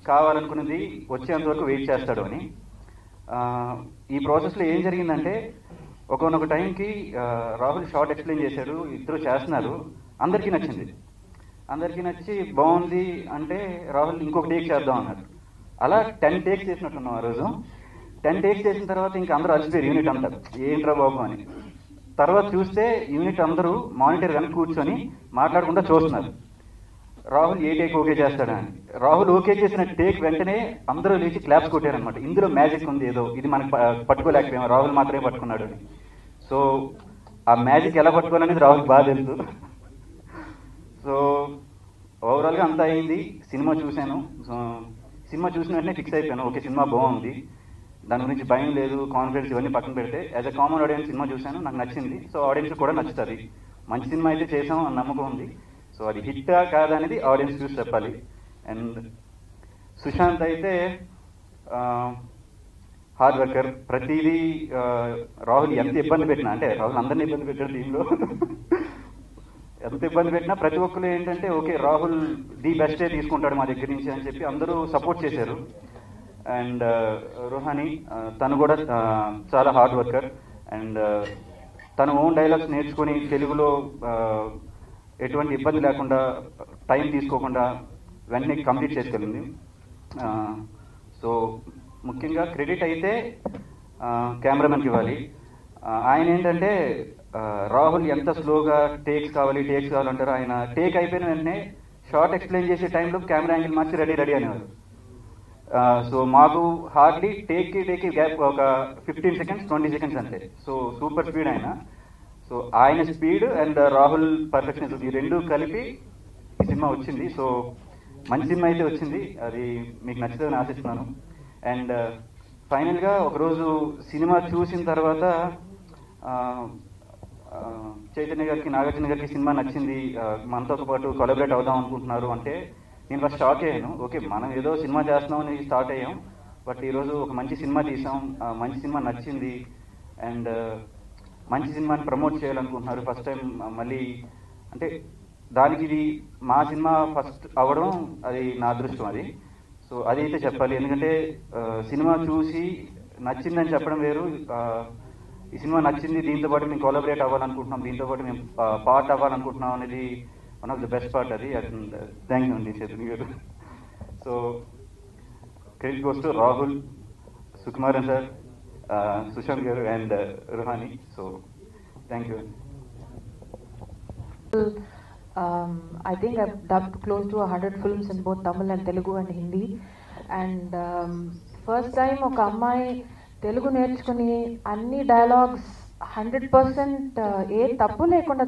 Speaker 5: కావాలనుకున్నది వచ్చేంత వరకు వెయిట్ చేస్తాడు అని ఆ, ఈ ప్రాసెస్లో ఏం జరిగిందంటే ఒకనొక టైంకి ఆ, రాహుల్ షార్ట్ ఎక్స్ప్లెయిన్ చేశారు ఇద్దరు చేస్తున్నారు అందరికీ నచ్చింది అందరికీ నచ్చి బాగుంది అంటే రాహుల్ ఇంకొక టేక్ చేద్దాం అన్నారు అలా టెన్ టేక్స్ చేసినట్టున్నాం ఆ రోజు టెన్ టేక్స్ చేసిన తర్వాత ఇంకా అందరూ అలసిపోయారు యూనిట్ అంటారు ఏంట్రా బాబు అని తర్వాత చూస్తే యూనిట్ అందరూ మానిటర్ వెనక కూర్చొని మాట్లాడకుండా చూస్తున్నారు రాహుల్ ఏ టేక్ ఓకే చేస్తాడని రాహుల్ ఓకే చేసిన టేక్ వెంటనే అందరూ లేచి క్లాప్స్ కొట్టారనమాట ఇందులో మ్యాజిక్ ఉంది ఏదో ఇది మనకు ప- పట్టుకోలేకపోయాం రాహుల్ మాత్రమే పట్టుకున్నాడు అని సో ఆ మ్యాజిక్ ఎలా పట్టుకోవాలనేది రాహుల్ బాగా తెలుసు సో ఓవరాల్గా అంతా అయింది సినిమా చూశాను సో సినిమా చూసిన వెంటనే ఫిక్స్ అయిపోయాను ఓకే సినిమా బాగుంది దాని గురించి భయం లేదు కాన్ఫిడెన్స్ ఇవన్నీ పక్కన పెడితే యాజ్ అ కామన్ ఆడియన్స్ సినిమా చూశాను నాకు నచ్చింది సో ఆడియన్స్ కూడా నచ్చుతుంది మంచి సినిమా అయితే చేసాం అని నమ్మకం ఉంది సో అది హిట్టా కాదా అనేది ఆడియన్స్ చూసి చెప్పాలి అండ్ సుశాంత్ అయితే హార్డ్ వర్కర్ ప్రతిదీ ఆ, రాహుల్ ఎంత ఇబ్బంది పెట్టినా అంటే రాహుల్ అందరినీ ఇబ్బంది పెట్టాడు టీంలో ఎంత ఇబ్బంది పెట్టినా ప్రతి ఒక్కరు ఏంటంటే ఓకే రాహుల్ ది బెస్టే తీసుకుంటాడు మా దగ్గర నుంచి అని చెప్పి అందరూ సపోర్ట్ చేశారు అండ్ రోహాని ఆ, తను కూడా ఆ, చాలా హార్డ్ వర్కర్ అండ్ తన ఓన్ డైలాగ్స్ నేర్చుకొని తెలుగులో ఆ, ఎటువంటి ఇబ్బంది లేకుండా టైం తీసుకోకుండా వెంటనే కంప్లీట్ చేసుకెళ్ళింది ఆ, సో ముఖ్యంగా క్రెడిట్ అయితే ఆ, కెమెరామెన్కి ఇవ్వాలి ఆ, ఆయన ఏంటంటే ఆ, రాహుల్ ఎంత స్లోగా టేక్స్ కావాలి టేక్స్ కావాలంటారు ఆయన టేక్ అయిపోయిన వెంటనే షార్ట్ ఎక్స్ప్లెయిన్ చేసే టైంలో కెమెరా యాంగిల్ మార్చి రెడీ రెడీ అనేవారు ఆ, సో మాకు హార్డ్లీ టేక్ కి టేక్ గ్యాప్ ఒక ఫిఫ్టీన్ సెకండ్స్ ట్వంటీ సెకండ్స్ అంతే సో సూపర్ స్పీడ్ ఆయన సో ఆయన స్పీడ్ అండ్ రాహుల్ పర్ఫెక్షనిజం ఈ రెండు కలిపి ఈ సినిమా వచ్చింది సో మంచి సినిమా అయితే వచ్చింది అది మీకు నచ్చుతుందని ఆశిస్తున్నాను అండ్ ఫైనల్గా ఒకరోజు సినిమా చూసిన తర్వాత ఆ, ఆ, చైతన్య గారికి నాగార్జున గారికి సినిమా నచ్చింది ఆ, మనతో పాటు కొలబరేట్ అవుదాం అనుకుంటున్నారు అంటే నేను ఫస్ట్ షాక్ అయ్యాను ఓకే మనం ఏదో సినిమా చేస్తున్నాం అని స్టార్ట్ అయ్యాం బట్ ఈరోజు ఒక మంచి సినిమా తీసాం ఆ, మంచి సినిమా నచ్చింది అండ్ మంచి సినిమాని ప్రమోట్ చేయాలనుకుంటున్నారు ఫస్ట్ టైం మళ్ళీ అంటే దానికి ఇది మా సినిమా ఫస్ట్ అవ్వడం అది నా అదృష్టం అది సో అది అయితే చెప్పాలి ఎందుకంటే ఆ, సినిమా చూసి నచ్చిందని చెప్పడం వేరు ఆ, ఈ సినిమా నచ్చింది దీంతో పాటు మేము కొలాబరేట్ అవ్వాలనుకుంటున్నాం దీంతో పాటు మేము పార్ట్ అవ్వాలనుకుంటున్నాం అనేది one of the best part అది థ్యాంక్ యూ అండి Chaitanya garu so credit goes to Rahul Sukumaran sir Sushant garu and Ruhani so thank you
Speaker 2: Um, I think I've dubbed close to 100 films in both Tamil and Telugu and Hindi. And um, first time ఒక అమ్మాయి తెలుగు నేర్చుకుని అన్ని డైలాగ్స్ హండ్రెడ్ పర్సెంట్ ఏ తప్పు లేకుండా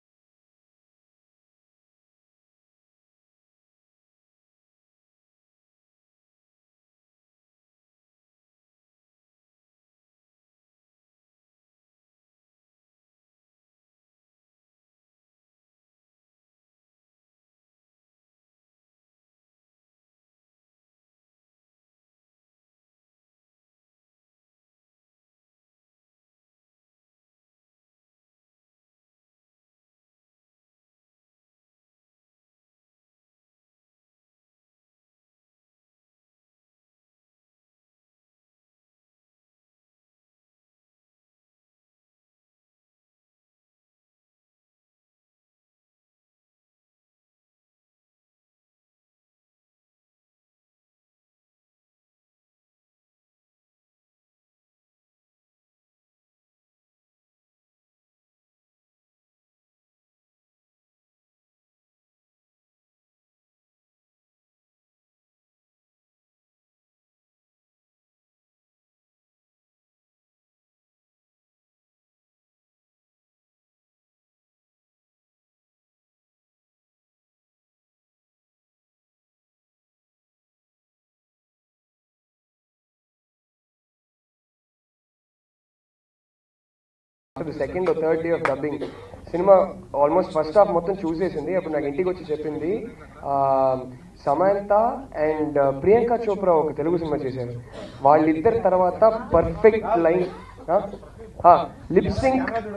Speaker 1: the second third day of dubbing సినిమా ఆల్మోస్ట్ ఫస్ట్ హాఫ్ మొత్తం చూసేసింది అప్పుడు నాకు ఇంటికి వచ్చి చెప్పింది సమంత అండ్ ప్రియాంక చోప్రా ఒక తెలుగు సినిమా చేశారు వాళ్ళిద్దరి తర్వాత perfect line lip sync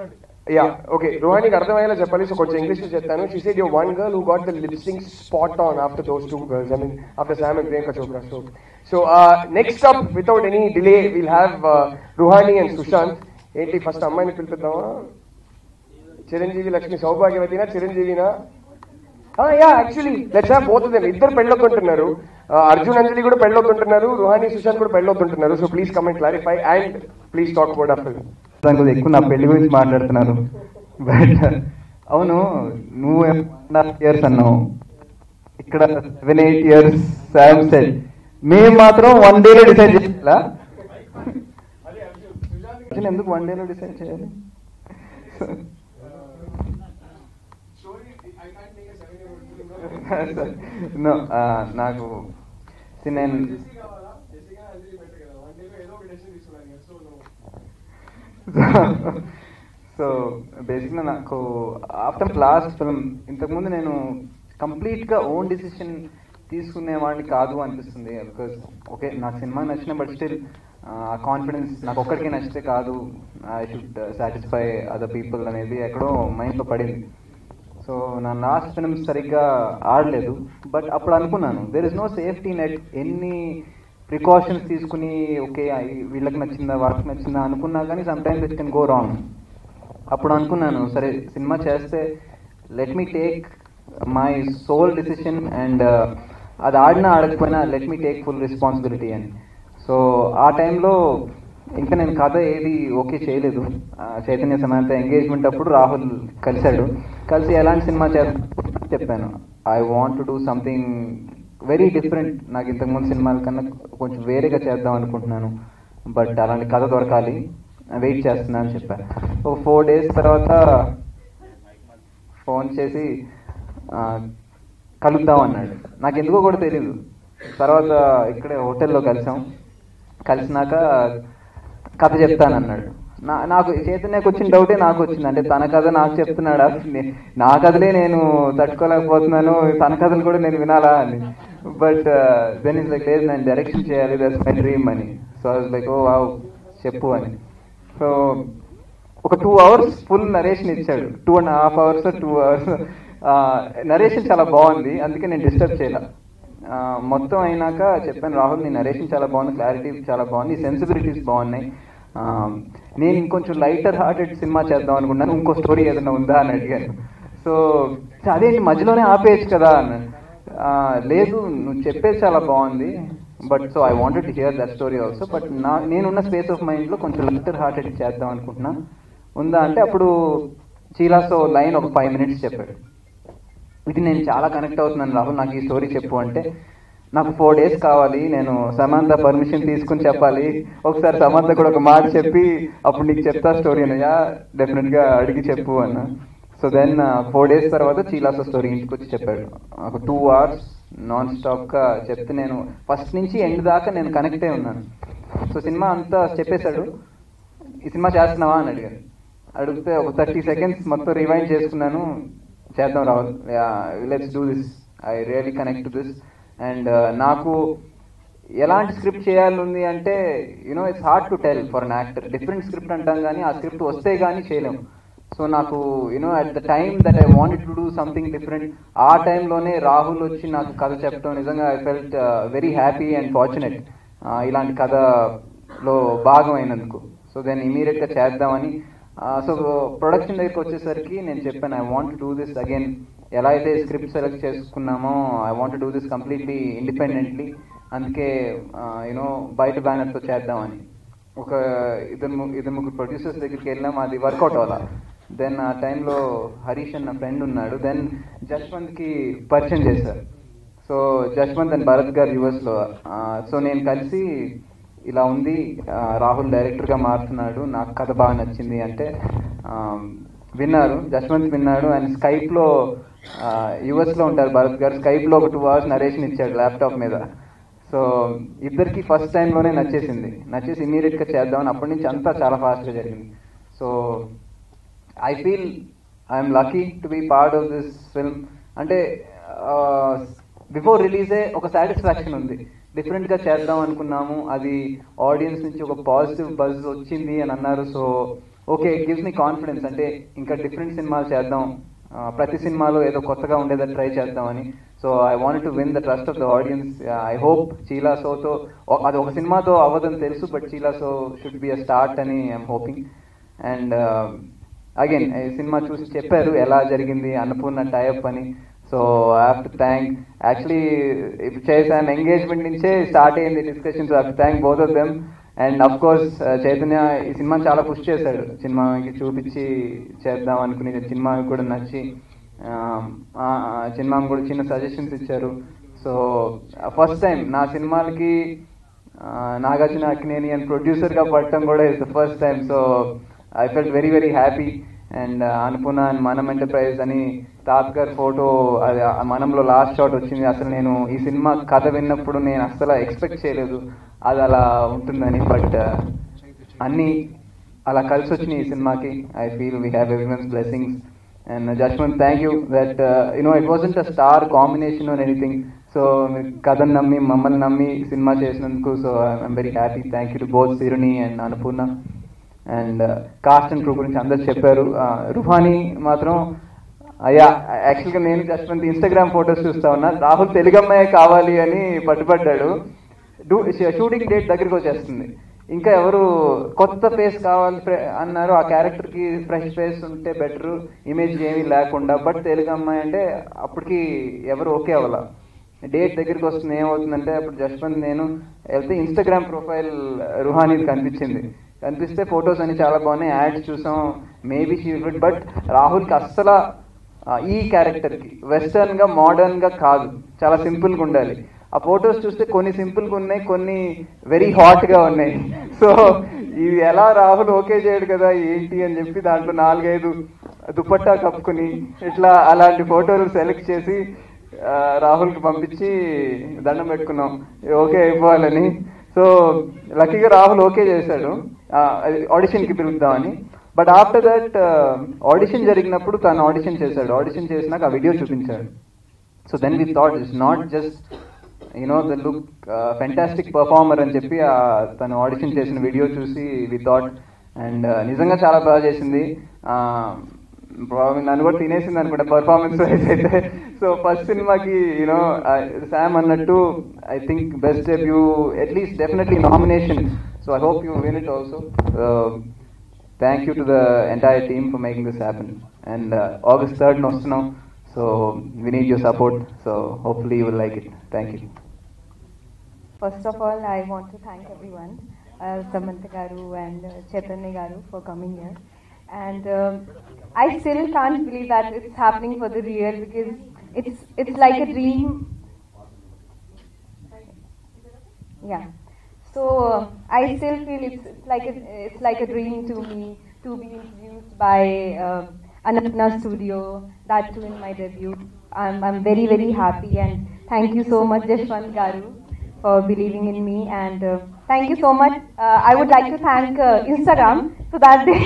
Speaker 1: yeah okay రోహానికి అర్థమయ్యేలా చెప్పాలి సో కొంచెం ఇంగ్లీష్ లో చెప్తాను she said you one girl who got the lip sync spot on after those two girls I mean after Sam and Priyanka Chopra so so next up without any delay will have Ruhani and Sushant ఏంటి ఫస్ట్ అమ్మాయిని పిలిపిద్దామా చిరంజీవి లక్ష్మి సౌభాగ్యవతినా చిరంజీవినా yeah actually let's have both them ఇద్దరు పెళ్ళొద్దుంటున్నారు అర్జున్ అంజలి కూడా పెళ్ళొద్దుంటున్నారు రుహాని సుశాంత్ కూడా పెళ్ళొద్దుంటున్నారు so please comment clarify and please talk about of
Speaker 6: దాని కొద్దిగా ఎక్కువ నా పెళ్లి గురించి మాట్లాడుతున్నారు బట్ అవును నువ్వు ఇయర్స్ అన్నావు ఇక్కడ seven eight years Sam said మేము మాత్రం వన్ డేలో డిసైడ్ చేయాలా అసలు ఎందుకు వన్ డేలో డిసైడ్ చేయాలి No, ఆ, నాకు see, నేను సో బేసిక్గా నాకు ఆఫ్టర్ లాస్ట్ ఫిల్మ్ ఇంతకుముందు నేను కంప్లీట్గా ఓన్ డిసిషన్ తీసుకునేవాడిని కాదు అనిపిస్తుంది బికాస్ ఓకే నాకు సినిమా నచ్చిన బట్ స్టిల్ కాన్ఫిడెన్స్ నాకు ఒక్కడికి నచ్చితే కాదు I should satisfy other people అనేది ఎక్కడో మైండ్లో పడింది సో నా లాస్ట్ ఫిల్మ్ సరిగ్గా ఆడలేదు బట్ అప్పుడు అనుకున్నాను there is no safety net ఎన్ని ప్రికాషన్స్ తీసుకుని ఓకే వీళ్ళకి నచ్చిందా వాళ్ళకి నచ్చిందా అనుకున్నా కానీ sometimes it can go wrong అప్పుడు అనుకున్నాను సరే సినిమా చేస్తే let me take my sole decision and అది ఆడినా ఆడకపోయినా let me take full responsibility అని సో ఆ టైంలో ఇంకా నేను కథ ఏది ఓకే చేయలేదు ఆ, చైతన్య సమాంత ఎంగేజ్మెంట్ అప్పుడు రాహుల్ కలిశాడు కలిసి ఎలాంటి సినిమా చేస్తా చెప్పాను I want to do something very different నాకు ఇంతకుముందు సినిమాల కన్నా కొంచెం వేరేగా చేద్దాం అనుకుంటున్నాను బట్ అలాంటి కథ దొరకాలి వెయిట్ చేస్తున్నా అని చెప్పాను ఒక ఫోర్ డేస్ తర్వాత ఫోన్ చేసి ఆ, కలుద్దాం అన్నాడు నాకు ఎందుకో కూడా తెలియదు తర్వాత ఇక్కడే హోటల్లో కలిసాం కలిసినాక కథ చెప్తానన్నాడు నా నాకు చైతన్యకు వచ్చిన డౌటే నాకు వచ్చింది అంటే తన కథ నాకు చెప్తున్నాడా నే- నా కథలే నేను తట్టుకోలేకపోతున్నాను తన కథలు కూడా నేను వినాలా అని బట్ దెన్ ఇస్ లైక్ లేదు నేను డైరెక్షన్ చేయాలి దట్స్ మై డ్రీమ్ అని సో లైక్ ఓ వావ్ చెప్పు అని సో ఒక టూ అవర్స్ ఫుల్ నరేషన్ ఇచ్చాడు two and half hours two hours narration చాలా బాగుంది అందుకే నేను డిస్టర్బ్ చేయలే ఆ, మొత్తం అయినాక చెప్పాను రాహుల్ నీ నరేషన్ చాలా బాగుంది క్లారిటీ చాలా బాగుంది సెన్సిబిలిటీస్ బాగున్నాయి ఆ, నేను ఇంకొంచెం లైటర్ హార్టెడ్ సినిమా చేద్దాం అనుకున్నాను ఇంకో స్టోరీ ఏదైనా ఉందా అని అడిగాను సో అదేంటి మధ్యలోనే ఆపేయచ్చు కదా అన్నాడు ఆ, లేదు నువ్వు చెప్పేది చాలా బాగుంది but so I wanted to hear that story also but నా నేనున్న స్పేస్ ఆఫ్ మైండ్లో కొంచెం లైటర్ హార్టెడ్ చేద్దాం అనుకుంటున్నా ఉందా అంటే అప్పుడు చీలాసో లైన్ ఒక ఫైవ్ మినిట్స్ చెప్పాడు ఇది నేను చాలా కనెక్ట్ అవుతున్నాను రాహుల్ నాకు ఈ స్టోరీ చెప్పు అంటే నాకు ఫోర్ డేస్ కావాలి నేను సమంత పర్మిషన్ తీసుకుని చెప్పాలి ఒకసారి సమంత కూడా ఒక మాట చెప్పి అప్పుడు నీకు చెప్తా స్టోరీ అన్నయ్యా డెఫినెట్గా అడిగి చెప్పు అన్న సో దెన్ ఫోర్ డేస్ తర్వాత చీలాస స్టోరీ ఇంటికి వచ్చి చెప్పాడు ఒక టూ అవర్స్ నాన్ స్టాప్గా చెప్తే నేను ఫస్ట్ నుంచి ఎండ్ దాకా నేను కనెక్ట్ అయి ఉన్నాను సో సినిమా అంతా చెప్పేశాడు ఈ సినిమా చేస్తున్నావా అని అడిగాను అడిగితే ఒక థర్టీ సెకండ్స్ మొత్తం రివైండ్ చేసుకున్నాను చేద్దాం Rahul let's do this I really connect to this and నాకు ఎలాంటి స్క్రిప్ట్ చేయాలి ఉంది అంటే you know it's hard to tell for an actor different script అంటాం కానీ ఆ స్క్రిప్ట్ వస్తే కానీ చేయలేము సో నాకు you know at the time that I wanted to do something different ఆ టైంలోనే రాహుల్ వచ్చి నాకు కథ చెప్పడం నిజంగా I felt very happy and fortunate ఇలాంటి కథలో భాగం అయినందుకు సో దెన్ ఇమీడియట్గా చేద్దామని సో ప్రొడక్షన్ దగ్గరికి వచ్చేసరికి నేను చెప్పాను I want do this again ఎలా అయితే స్క్రిప్ట్ సెలెక్ట్ చేసుకున్నామో I want do this completely independently అందుకే యూనో బయట బ్యానర్తో చేద్దామని ఒక ఇద్దరు ము- ఇద్దరు ముగ్గురు ప్రొడ్యూసర్స్ దగ్గరికి వెళ్ళాం అది వర్కౌట్ అవ్వాలా దెన్ ఆ టైంలో హరీష్ అన్న ఫ్రెండ్ ఉన్నాడు దెన్ జస్వంత్కి పరిచయం చేశారు సో జస్వంత్ అండ్ భరత్ గారు యుఎస్లో సో నేను కలిసి ఇలా ఉంది ఆ, రాహుల్ డైరెక్టర్గా మారుతున్నాడు నాకు కథ బాగా నచ్చింది అంటే ఆ, విన్నారు జస్వంత్ విన్నాడు అండ్ స్కైప్లో యుఎస్లో ఉంటారు భరత్ గారు స్కైప్లో ఒక టూ అవర్స్ నరేషన్ ఇచ్చాడు ల్యాప్టాప్ మీద సో ఇద్దరికి ఫస్ట్ టైంలోనే నచ్చేసింది నచ్చేసి ఇమీడియట్గా చేద్దామని అప్పటి నుంచి అంతా చాలా ఫాస్ట్గా జరిగింది so I feel I'm lucky to be part of this film అంటే బిఫోర్ రిలీజే ఒక సాటిస్ఫాక్షన్ ఉంది డిఫరెంట్గా చేద్దాం అనుకున్నాము అది ఆడియన్స్ నుంచి ఒక పాజిటివ్ బజ్ వచ్చింది అని అన్నారు so okay gives me confidence అంటే ఇంకా డిఫరెంట్ సినిమాలు చేద్దాం ఆ, ప్రతి సినిమాలో ఏదో కొత్తగా ఉండేదని ట్రై చేద్దామని so I want to win the trust of the audience I hope చీలా సోతో అది ఒక సినిమాతో అవ్వదని తెలుసు బట్ చీలా so should be a start అని ఐఎమ్ హోపింగ్ అండ్ అగైన్ ఈ సినిమా చూసి చెప్పారు ఎలా జరిగింది అన్నపూర్ణ టైప్ అని so I have to thank actually చేశాను ఎంగేజ్మెంట్ నుంచే స్టార్ట్ అయింది discussions I thank both of them and of course Chaitanya ఈ సినిమాని చాలా పుష్ చేశాడు సినిమాకి చూపించి చేద్దాం అనుకుని సినిమాకి కూడా నచ్చి సినిమాకి కూడా చిన్న సజెషన్స్ ఇచ్చారు సో ఫస్ట్ టైం నా సినిమాలకి ఆ, నాగార్జున అక్కినేని అండ్ ప్రొడ్యూసర్గా పడటం కూడా is the first time so I felt very very happy and అనుకున్న మనం ఎంటర్ప్రైజ్ అని తాత్ గారి ఫోటో అది ఆ మనంలో లాస్ట్ షాట్ వచ్చింది అసలు నేను ఈ సినిమా కథ విన్నప్పుడు నేను అసలు ఎక్స్పెక్ట్ చేయలేదు అది అలా ఉంటుందని బట్ అన్నీ అలా కలిసి వచ్చినాయి ఈ సినిమాకి I feel we have everyone's blessings and Jaswant thank you that you know it wasn't a star combination or anything so కథను నమ్మి మమ్మల్ని నమ్మి సినిమా చేసినందుకు so I'm very happy thank you to both సిరుని and Annapurna and cast and crew గురించి అందరు చెప్పారు రుహానీ మాత్రం అయ్యా యాక్చువల్గా నేను జస్వంత్ ఇన్స్టాగ్రామ్ ఫొటోస్ చూస్తా ఉన్నా రాహుల్ తెలుగమ్మాయి కావాలి అని పట్టుబడ్డాడు డూ షూటింగ్ డేట్ దగ్గరికి వచ్చేస్తుంది ఇంకా ఎవరు కొత్త ఫేస్ కావాలి ఫ్రె- అన్నారు ఆ క్యారెక్టర్ కి ఫ్రెష్ ఫేస్ ఉంటే బెటర్ ఇమేజ్ ఏమీ లేకుండా బట్ తెలుగు అమ్మాయి అంటే అప్పటికి ఎవరు ఓకే అవ్వాల డేట్ దగ్గరికి వస్తుంది ఏమవుతుందంటే అప్పుడు జస్వంత్ నేను వెళ్తే ఇన్స్టాగ్రామ్ ప్రొఫైల్ రుహానీది కనిపించింది కనిపిస్తే ఫొటోస్ అన్ని చాలా బాగున్నాయి యాడ్స్ చూసాం మేబీ షీ గుడ్ బట్ రాహుల్కి అస్సలు ఆ, ఈ క్యారెక్టర్ కి వెస్టర్న్ గా మోడర్న్ గా కాదు చాలా సింపుల్ గా ఉండాలి ఆ ఫొటోస్ చూస్తే కొన్ని సింపుల్ గా ఉన్నాయి కొన్ని వెరీ హాట్ గా ఉన్నాయి సో ఇది ఎలా రాహుల్ ఓకే చేయడు కదా ఏంటి అని చెప్పి దాంట్లో నాలుగైదు దుపట్టా కప్పుకుని ఇట్లా అలాంటి ఫోటోలు సెలెక్ట్ చేసి ఆ, రాహుల్కి పంపించి దండం పెట్టుకున్నాం ఓకే అయిపోవాలని సో లక్కీగా రాహుల్ ఓకే చేశాడు ఆడిషన్కి పిలుద్దామని బట్ ఆఫ్టర్ దట్ ఆడిషన్ జరిగినప్పుడు తను ఆడిషన్ చేశాడు ఆడిషన్ చేసినాక ఆ వీడియో చూపించాడు so then we thought it's not just you know the look fantastic performer అని చెప్పి ఆ తను ఆడిషన్ చేసిన వీడియో చూసి వి థాట్ అండ్ నిజంగా చాలా బాగా చేసింది ప్రాబ్లమ్ నన్ను కూడా తినేసింది అనుకుంటా పర్ఫార్మెన్స్ వైజ్ అయితే సో ఫస్ట్ సినిమాకి యూనో శామ్ అన్నట్టు I think best debut at least definitely nomination so I hope you win it also thank you to the entire team for making this happen and August third వస్తున్నాం so we need your support so hopefully you will like it thank you
Speaker 4: First of all, I want to thank everyone, uh, Samantha Garu and uh, Chaitanya Garu for coming here. And um, I still can't believe that it's happening for the real because it's it's like a dream. Yeah. So uh, I still feel it's, it's like a, it's like a dream to me to be introduced by uh, Anapna Studio, that too in my debut. I'm I'm very very happy and thank you so much Jashwant Garu for believing in me and uh, thank you so much. Uh, I would like to thank uh, Instagram so that they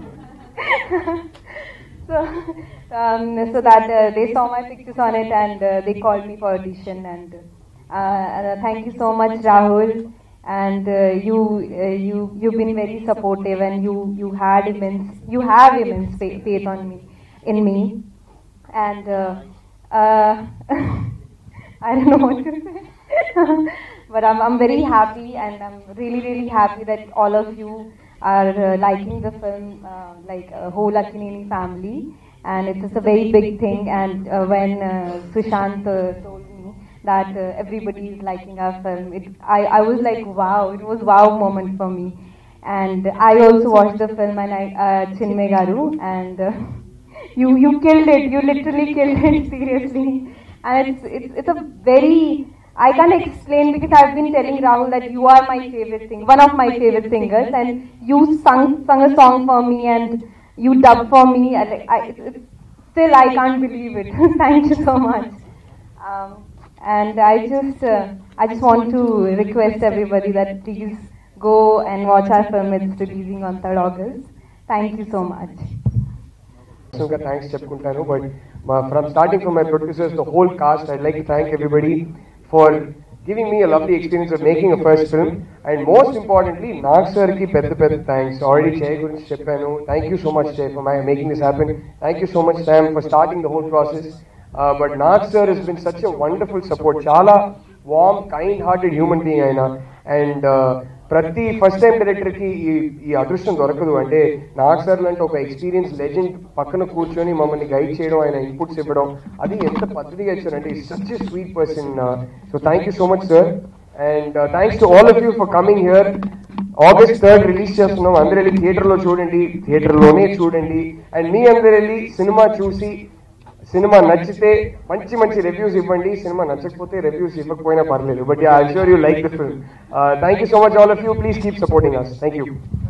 Speaker 4: so um, so that uh, they saw my pictures on it and uh, they called me for audition and uh, uh, thank you so much Rahul and uh, you uh, you you've been very supportive and you you had immense you have immense fa- faith on me in me and uh, uh, I don't know what to say but I'm I'm very happy and I'm really really happy that all of you are uh, liking the film uh, like a whole Akinini family and it's just a very big thing and uh, when uh, Sushant uh, told me that uh, everybody is liking our film it, I, I was like wow it was wow moment for me and I also watched the film and I uh, Chinmay Garu and uh, you you killed it you literally killed it seriously and it's it's, it's a very I can't explain because I've been telling Rahul that you are my favorite thing, one of my favorite singers, and you sung sung a song for me and you dubbed for me. And like, I, it's, it's, still, I can't believe it. Thank you so much. Um, and I just uh, I just want to request everybody that please go and watch our film. It's releasing on 3rd August. Thank you so much.
Speaker 1: ఇంకా థ్యాంక్స్ చెప్పుకుంటాను బట్ మా from starting from my producers the whole cast I like thank everybody for giving me a lovely experience of making a first film. And most importantly, Nag sir ki పెద్ద పెద్ద thanks. Already Jay గురించి చెప్పాను. Thank you so much Jay for my, making this happen. Thank you so much Sam for starting the whole process. Uh, but Nag sir has been such a wonderful support. చాలా warm, kind-hearted human being ఆయన. And uh, ప్రతి ఫస్ట్ టైం డైరెక్టర్ కి ఈ ఈ అదృష్టం దొరకదు అంటే నాగ్ సార్ లాంటి ఒక ఎక్స్పీరియన్స్ లెజెండ్ పక్కన కూర్చొని మమ్మల్ని గైడ్ చేయడం ఆయన ఇన్పుట్స్ ఇవ్వడం అది ఎంత పద్ధతిగా ఇచ్చారంటే such a sweet person so thank you so much sir and thanks to all of you for coming here August third release చేస్తున్నాం అందరు వెళ్ళి థియేటర్ లో చూడండి థియేటర్ లోనే చూడండి అండ్ మీ అందరు వెళ్ళి సినిమా చూసి సినిమా నచ్చితే మంచి మంచి రివ్యూస్ ఇవ్వండి సినిమా నచ్చకపోతే రివ్యూస్ ఇవ్వకపోయినా పర్లేదు but I sure you like the film thank you so much all of you please keep supporting us thank you